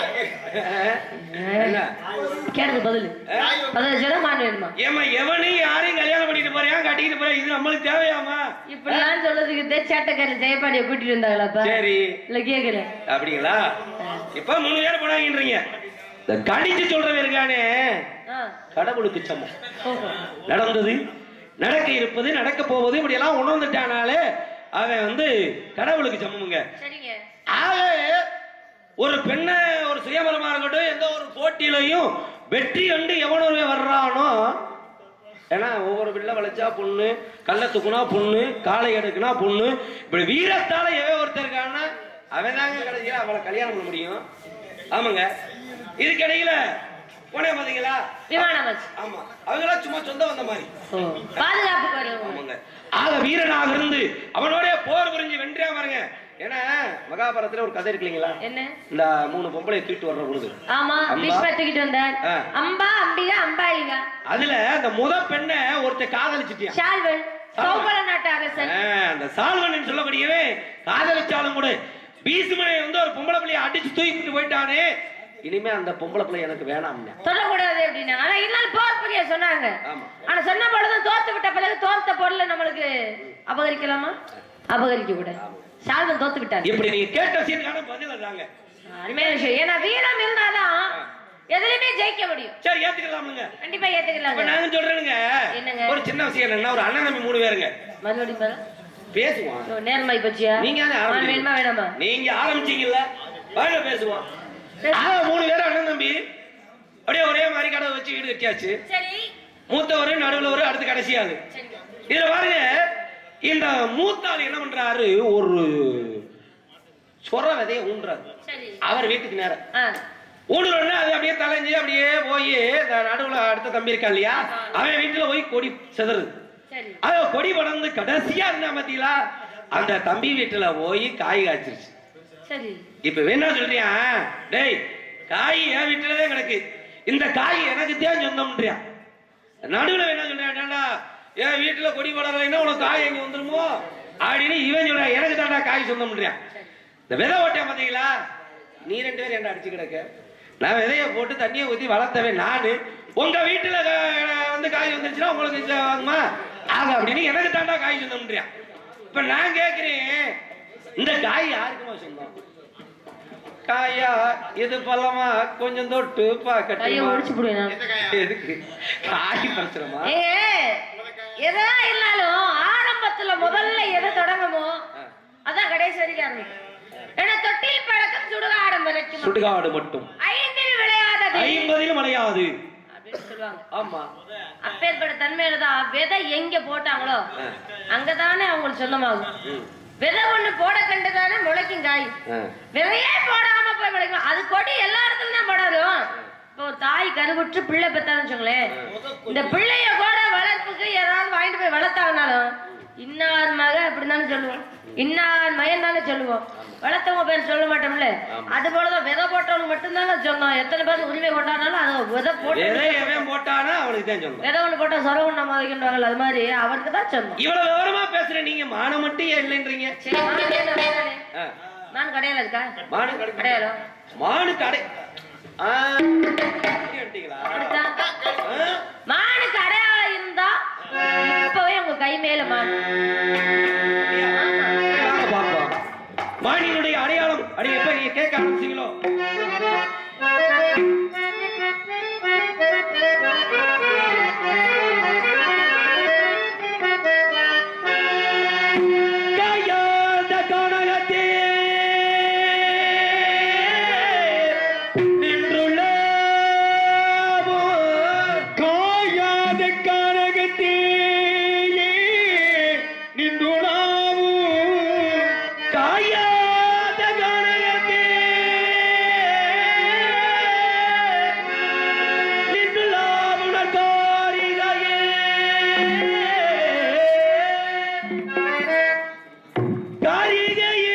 என்ன கேட்டது பதில் பதில் சொன்னா மான் வேணுமா ஏமா எவனையும் யாரையும் கல்யாணம் பண்ணிட்டு போறியா கட்டிக்கிட்டு போறியா இது நம்மளுக்கு தேவையாமா இப்படிலாம் சொல்றதுக்கு சேட்டக்காரன் ஜெயபாடியை கூட்டிட்டு வந்தாங்களாப்பா சரி இல்ல கேக்குறேன் அப்படிங்களா இப்ப மூணு பேர் போனாங்கன்றீங்க இந்த கடிச்சு சொல்றவன் இருக்கானே ஆ, கடவுளுக்கு சமம் ஓஹோ. நடந்தது நடக்க இருப்பது நடக்க போவது இப்படி எல்லாம் உணர்ந்துட்டானாலே அவன் வந்து கடவுளுக்கு சமமுங்க சரிங்க ஆக ஒரு பெண்ணை ஒரு சுயமரமா இருக்கட்டும் எந்த ஒரு போட்டியிலையும் வெற்றி கண்டு எவன் ஒருவன் வர்றானோ ஏன்னா ஒவ்வொரு பிள்ளை வளைச்சா பொண்ணு கல்ல தூக்குனா பொண்ணு காலை எடுக்குனா பொண்ணு இப்படி வீரத்தால எவன் ஒருத்தர் இருக்கான்னா அவன் தாங்க கடைசியில அவளை கல்யாணம் பண்ண முடியும் ஆமாங்க இதுக்கிடையில போனே பாத்தீங்களா விமானம் வச்சு ஆமா அவங்களாம் சும்மா சொந்த வந்த மாதிரி பாதுகாப்புக்கு வருவாங்க ஆமாங்க ஆக வீரனாக இருந்து அவனோட போர் புரிஞ்சு வென்றியா பாருங்க ஏன்னா மகாபாரதத்துல ஒரு கதை இருக்கு இல்லைங்களா என்ன இந்த மூணு பொம்பளை தூக்கிட்டு வர்ற பொழுது ஆமா அம்பா. பீஷ்மர் தூக்கிட்டு வந்தார் ஆ. அம்பா அம்பிகா அம்பாலிகா அதுல அந்த முத பெண்ணை ஒருத்த காதலிச்சிட்டியான் ஷால்வன் சௌபல நாட்டு அரசன் ஆ, அந்த சால்வன் சொல்லக்கூடியவே காதலிச்சாலும் கூட பீசுமனை வந்து ஒரு பொம்பளை பிள்ளைய அடிச்சு தூக்கிட்டு போயிட்டானே இனிமே அந்த பொம்பளை பிள்ளை எனக்கு வேணாம்னு சொல்லக்கூடாது அப்படின்னா ஆனா இருந்தாலும் போர் புரிய சொன்னாங்க ஆமா ஆனா சொன்ன பொழுதும் தோத்து விட்ட பிறகு தோத்த பொருளை நம்மளுக்கு அபகரிக்கலாமா அபகரிக்க கூடாது ஷால்வன் தோத்து விட்டார் இப்படி நீங்க கேட்ட விஷயத்துக்கான பதில் அதாங்க அருமையான விஷயம் ஏன்னா வீரம் இருந்தாதான் எதுலையுமே ஜெயிக்க முடியும் சரி ஏத்துக்கலாமுங்க கண்டிப்பா இப்ப ஏத்துக்கலாங்க நாங்க சொல்றேனுங்க என்னங்க? ஒரு சின்ன விஷயம் என்னன்னா ஒரு அண்ணன் தம்பி மூணு பேருங்க மறுபடியும் பாரு. பேசுவான் ஓ, நேர்மை பச்சியா நீங்க தானே ஆ, ஆரம்பிச்சீங்க. வேணுமா வேணாமா நீங்க ஆரம்பிச்சீங்கல்ல வாங்க பேசுவோம் சரி. ஆக மூணு பேரும் அண்ணன் தம்பி அப்படியே ஒரே மாதிரி கடை வச்சு வீடு கட்டியாச்சு சரி மூத்தவர் நடுவுல ஒரு அடுத்து கடைசியாளு சரி இதுல பாருங்க இந்த மூத்தாள் என்ன பண்றாரு ஒரு சொர விதைய ஊன்றாரு சரி அவர் வீட்டுக்கு நேரம் ஆ ஊடுறோன்னு அது அப்படியே தலைஞ்சு அப்படியே போய் இந்த நடுவுல அடுத்த தம்பி இருக்கா இல்லையா அவன் வீட்டுல போய் கொடி செதறுது சரி அது கொடி படர்ந்து கடைசியா இருந்தா பாத்தீங்களா அந்த தம்பி வீட்டுல போய் காய் காய்ச்சிருச்சு சரி இப்ப வேணா சொல்றியா டேய் காய் என் வீட்டுலதான் கிடக்கு இந்த காய் எனக்கு தான் சொந்தம்ன்றியா நடுவுல வேணா சொல்றியா என் வீட்டுல கொடி படலைன்னா உனக்கு காய் எங்க வந்துருமோ அப்படின்னு இவன் சொல்றான் எனக்கு தாண்டா காய் சொந்தம்ன்றியா இந்த விதை ஓட்டியா பாத்தீங்களா நீ ரெண்டு பேரும் என்ன அடிச்சு கிடக்க நான் விதைய போட்டு தண்ணியை ஊத்தி வளர்த்தவன் நானு உங்க வீட்டுல கா- வந்து காய் வந்துருச்சுன்னா உங்களுக்கு இது ஆகுமா ஆக அப்படின்னு எனக்கு தாண்டா காய் சொந்தம்ன்றியா இப்ப நான் கேக்குறேன் இந்த காய் யாருக்குமா சொந்தம் காயா இது பழமா கொஞ்சம் தொட்டு கையை பாக்கட்டுமா முடிச்சு போடுவேன் நான். எதுக்கு காய் பிரச்சனமா ஏங்க எதெல்லாம் இருந்தாலும் ஆரம்பத்துல முதல்ல எதை தொடங்குமோ அதான் கடைசி வரைக்கும் ஆரம்பிக்கும் ஏன்னா தொட்டில் பழக்கம் சுடுகாடம் வரைக்கும் சுடுகாடு மட்டும் ஐந்தில் விளையாதது ஐம்பதிலும் அலையாது அப்படின்னு சொல்லுவாங்க ஆமா அப்பேற்பட்ட தன்மையில தான் விதை எங்க போட்டாங்களோ அங்கதானே அவங்களுக்கு சொந்தமாகும் ம். விதை ஒண்ணு போட கண்டுதானே முளைக்கும் காய் ஆ. விதையே போடாம போய் முளைக்கும் அது கொடி எல்லா இடத்துலயும் தான் போடாதும் இப்போ ஒரு தாய் கருவுற்று பிள்ளை பெத்தான்னு வச்சுங்களேன் இந்த பிள்ளைய கூட வளர்ப்புக்கு ஏதாவது வாங்கிட்டு போய் வளர்த்தாங்கனாலும் இன்னார் மக அப்படிதானே சொல்லுவோம் இன்னார் மகன் தானே சொல்லுவோம் வளர்த்தவங்க பேர் சொல்ல மாட்டோம்ல அது போலதான் விதை போட்டவங்க மட்டும்தாங்க சொன்னோம் எத்தனை பேர் உரிமை கொண்டாடினாலும் அது விதை போட்டு எதை எவன் போட்டானா அவனுக்கு தான் சொந்தம் விதை ஒண்ணு போட்டா சொர ஒண்ணு மதிக்கின்றாங்கல்ல அது மாதிரி அவருக்கு தான் சொந்தம் இவ்வளவு விவரமா பேசுற நீங்க மானம் மட்டும் ஏன் இல்லைன்றீங்க சரி மான் என்ன வேணானே? ஆ. மான் கடையில இருக்கா மானு கடை கடையாளோ மானு கடை ஆ, இப்படி வந்துட்டீங்களா? அப்படித்தான் ஆ? மானுக்கு அடையாளம் இருந்தா இப்பவே உங்க கை மேல மான் வாங்க பார்ப்போம். மானினுடைய அடையாளம் அடி எப்ப நீங்க கேட்க ஆரம்பிச்சீங்களோ காயாத கனகத்தே நின்றுள்ளவோ. காயாத கனகத்தே நின்றுளாவோ. காயாத கனகத்தே நின்றுளாவுணர் காரிகையே. காரிகையே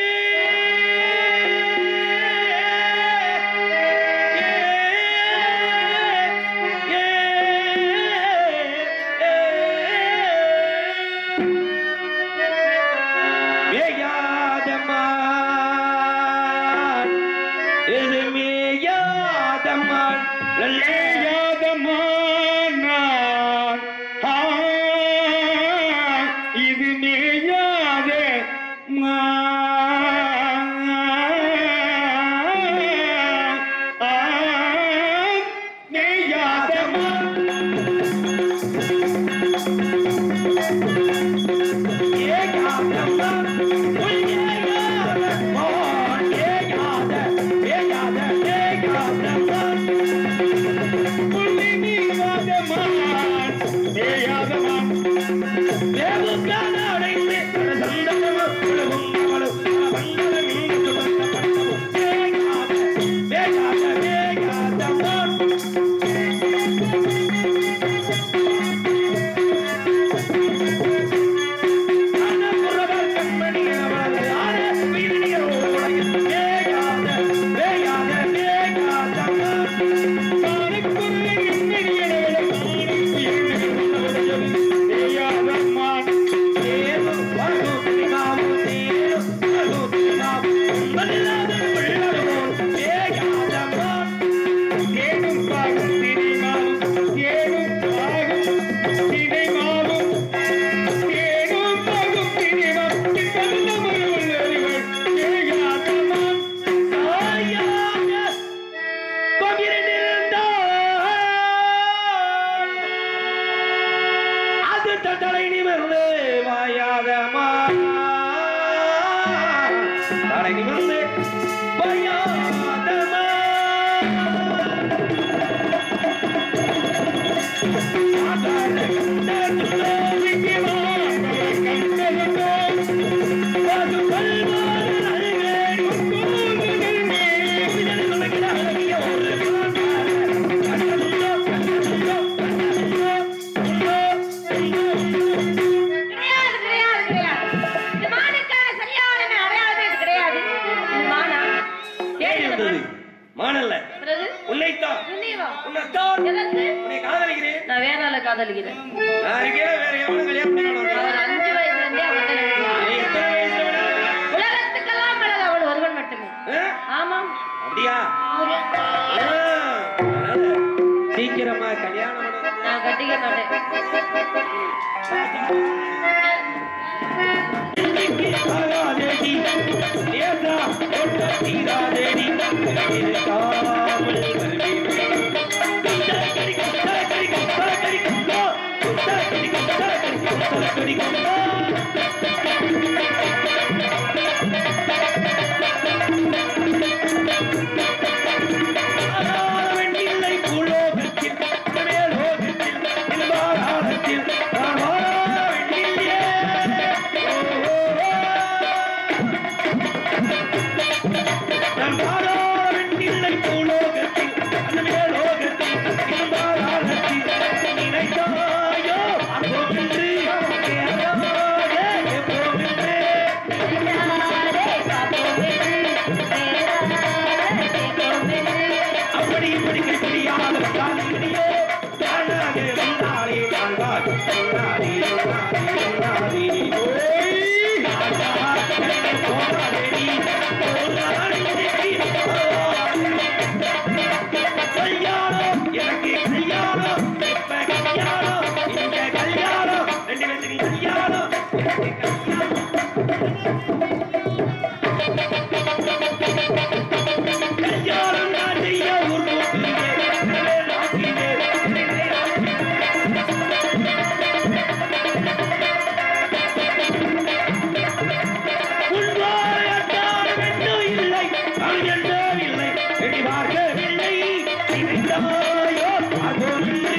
மேயாதமான் இது மேயாதமான் மேயாதமான் இது மேயாத மேயாதமான் மானல்ல பிறகு உன்னைத்தான் என்னையவா உன்னைத்தான் எதற்கு உன்னை காதலிக்கிறேன் நான் வேற ஆளை காதலிக்கிறேன் நான் இருக்கேன் வேற எவனும் கல்யாணம் பண்ணணும் அவர் அஞ்சு வயசுல இருந்தே அவர்கிட்ட நினைக்கிறார். நீ எத்தனை வயசுல வேணாலும் உலகத்துக்கெல்லாம் அழகு அவள் ஒருவன் மட்டுமே ஆ? ஆமாம் அப்படியா ஆ, அதனால சீக்கிரமா கல்யாணம் பண்ணணும். நான் கட்டிக்க மாட்டேன் ஆகாதேடி, லேசா தொட்ட தீராதேடி, இருக்காமல் வருவேன். தலக்கடிக்கும், தலக்கடிக்கும், தலக்கடிக்கும், தோ. தலக்கடிக்கும், தலக்கடிக்கும், தலக்கடிக்கும், தோ. ஆனாலும் இல்லை பூலோகத்தில், மேலோகத்தில், இல்வாராளத்தில், நான் வாழவில்லையே. ஓ, ஓ, ஓ. நான் வாழவில்லை பூலோகத்தில், அந்த மேலோகத்தில், இல்வாராளத்தில், நினைத்தாயோ அப்போவென்று, நேராதே எப்போவென்று. அப்படி இப்படி கைப்பிடியாத காலிடியோ தானாக வந்தாலே வாழ்வார் சொன்னாரே சொன்னாரே சொன்னாரே ஓய் ஆடா கண்ணே போகாதேடி போனாடி கல்யாணம் எனக்கு கல்யாணம் எப்ப கல்யாணம் இங்க கல்யாணம் ரெண்டு பேருக்கு கல்யாணம் எனக்கு கல்யாணம் கல்யாணம் நான் செய்ய ஒரு நோக்கிலே நாட்டிலே உன்வாயத்தால் வென்றும் இல்லை நான் என்றும் இல்லை எண்ணி பார்க்கவில்லை நினைத்தாயோ அதொன்று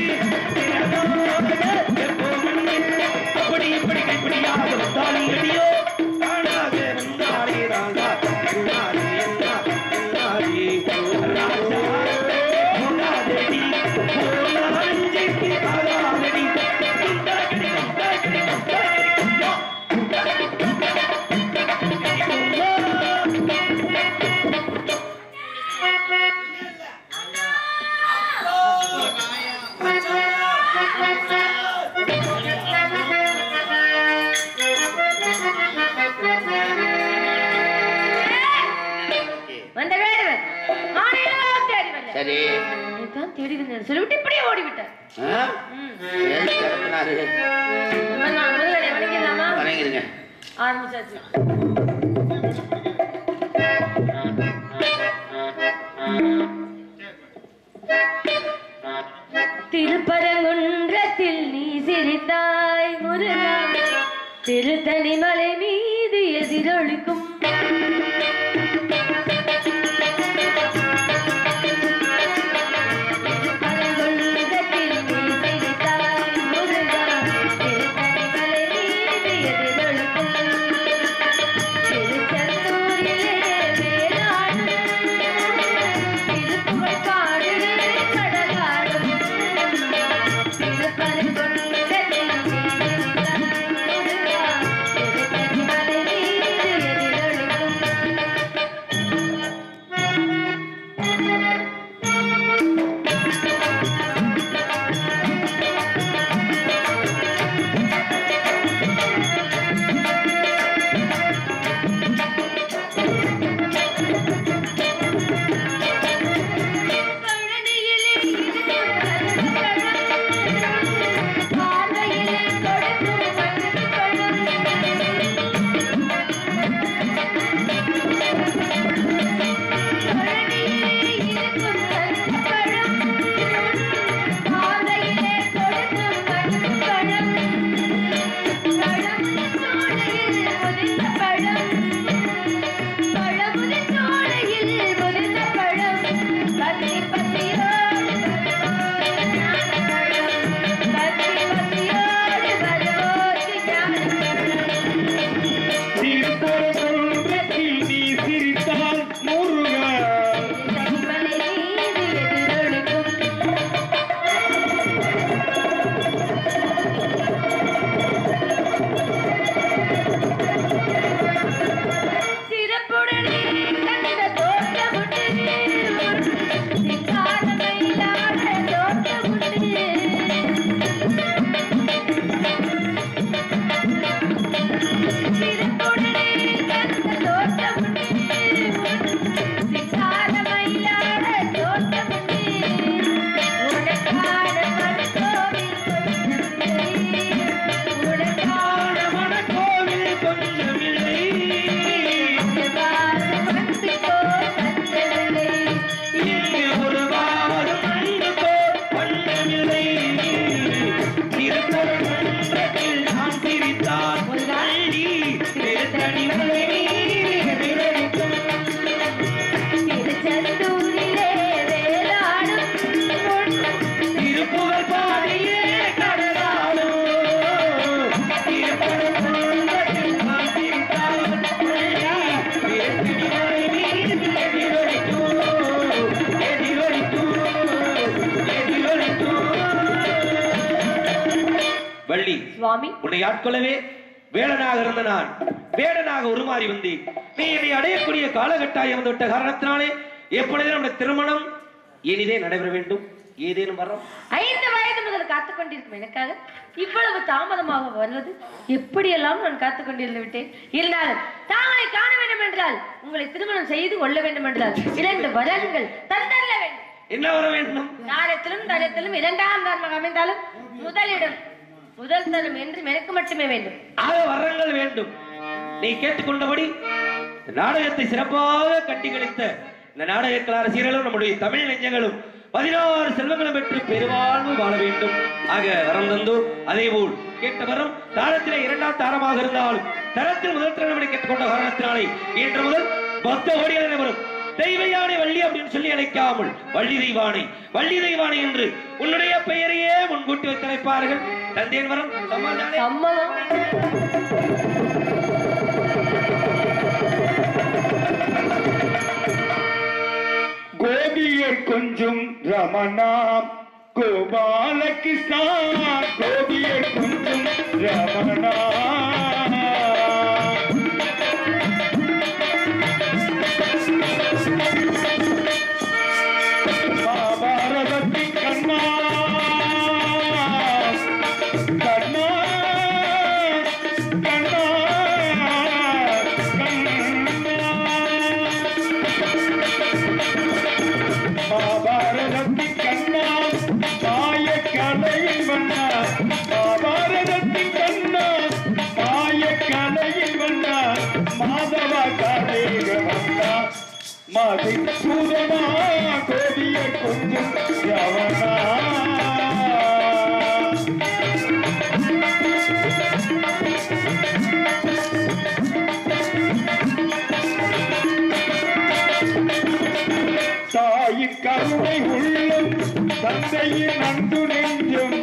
அப்படி இப்படி கைப்பிடியாக வந்தால் எடியோ தானாக வந்தாரே ராஜா என்னாரே என்ன என்னாரே ராஜா பொன்னாதடி பொன்னாஞ்சைக்கு ஆகாதடி குந்தாக்கடி குந்தாக்கடி குந்தாக்கடி குந்தா வந்த வேடுவன் ஆணையெல்லாம் தேடி வந்தேன் சரி தான் தேடி வந்தேன் சொல்லிவிட்டு இப்படியே ஓடிவிட்டார் ஆ? ம். ஏன் கிளம்பினாரு நம்ம நான் முதல்ல வணங்கிடலாமா வணங்கிருங்க ஆரம்பிச்சாச்சு திருப்பரங்குன்றத்தில் நீ சிரித்தாய் முருகா திருத்தணி மலை மீது எதிரொலிக்கும் திருப்பரங்குன்றத்தில் நீ சிரித்தாய் முருகா திருத்தணி மலை மீது எதிரொலிக்கும் திருச்செந்தூரிலே வேலாடும் திருப்புகழ் பாடு கடலாடும் திருப்பரங்குன்றத்தில் நீ சிரித்தாய் முருகா திருத்தணி மலை மீது சுவாமி உன்னை ஆட்கொள்ளவே வேடனாக இருந்த நான் வேடனாக உருமாறி வந்தேன் நீ என்னை அடையக்கூடிய காலகட்டாயம் வந்து விட்ட காரணத்தினாலே எப்பொழுதும் நம்முடைய திருமணம் இனிதே நடைபெற வேண்டும் ஏதேனும் வரம் ஐந்து வயது முதல் காத்துக் கொண்டிருக்கும் எனக்காக இவ்வளவு தாமதமாக வருவது எப்படியெல்லாம் நான் காத்துக் கொண்டிருந்து விட்டேன் இருந்தாலும் தாங்களை காண வேண்டும் என்றால் உங்களை திருமணம் செய்து கொள்ள வேண்டும் என்றால் இரண்டு வரங்கள் தந்தரல வேண்டும் என்ன வர வேண்டும் நாடத்திலும் தரத்திலும் இரண்டாம் தர்மம் அமைந்தாலும் முதலிடம் முதல் தரம் என்று எனக்கு மட்டுமே வேண்டும் ஆக வரங்கள் வேண்டும் நீ கேட்டுக்கொண்டபடி இந்த நாடகத்தை சிறப்பாக கட்டி கழித்த இந்த நாடக கலாரசியர்களும் நம்முடைய தமிழ் நெஞ்சங்களும் பதினாறு செல்வங்களும் பெற்று பெருவாழ்வு வாழ வேண்டும் ஆக வரம் தந்தோ அதே போல் கேட்ட வரம் தாரத்திலே இரண்டாம் தாரமாக இருந்தாலும் தரத்தில் முதல் திறனபடி கேட்டுக்கொண்ட காரணத்தினாலே இன்று முதல் பக்த கோடிகள் வரும் தெய்வ யானை வள்ளி அப்படின்னு சொல்லி அழைக்காமல் வள்ளி தெய்வானை வள்ளி தெய்வானை என்று உன்னுடைய பெயரையே முன்கூட்டி வைத்தழைப்பார்கள் தந்தேன் வரம் சமாதானே சம்மதம் கோபியர் கொஞ்சம் ரமணா கோபாலகிருஷ்ணா கோபியர் கொஞ்சம் ரமணா மகாபாரதத்தின் கண்ணா கண்ணா கண்ணா கண்ணா மகாபாரதத்தின் கண்ணா மாய கலையில் வண்ணா மகாபாரதத்தின் கண்ணா மாய கலையில் வண்ணா மாதவ கலேக வண்ணா மதி சூதனா கோடிய கொஞ்சம் யவனா தாயின் கருணை உள்ளம் தந்தையின் அன்பு நெஞ்சம்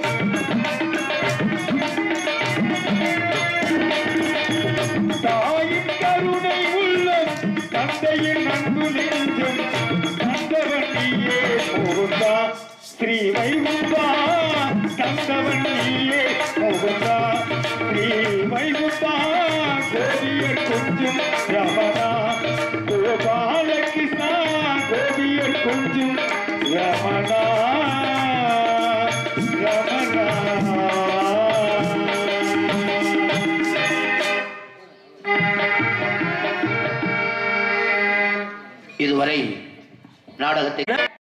தாயின் கருணை உள்ளம் தந்தையின் அன்பு நெஞ்சம் தந்தவன் நீயே முகுந்தா ஸ்ரீ வைகுந்தா தந்தவன் நீயே முகுந்தா ஸ்ரீ வைகுந்தா கோடியர் கொஞ்சம் ரமணா கோபாலகிருஷ்ணா கோடியர் கொஞ்சம் ரமணா ரமணா இதுவரை நாடகத்தை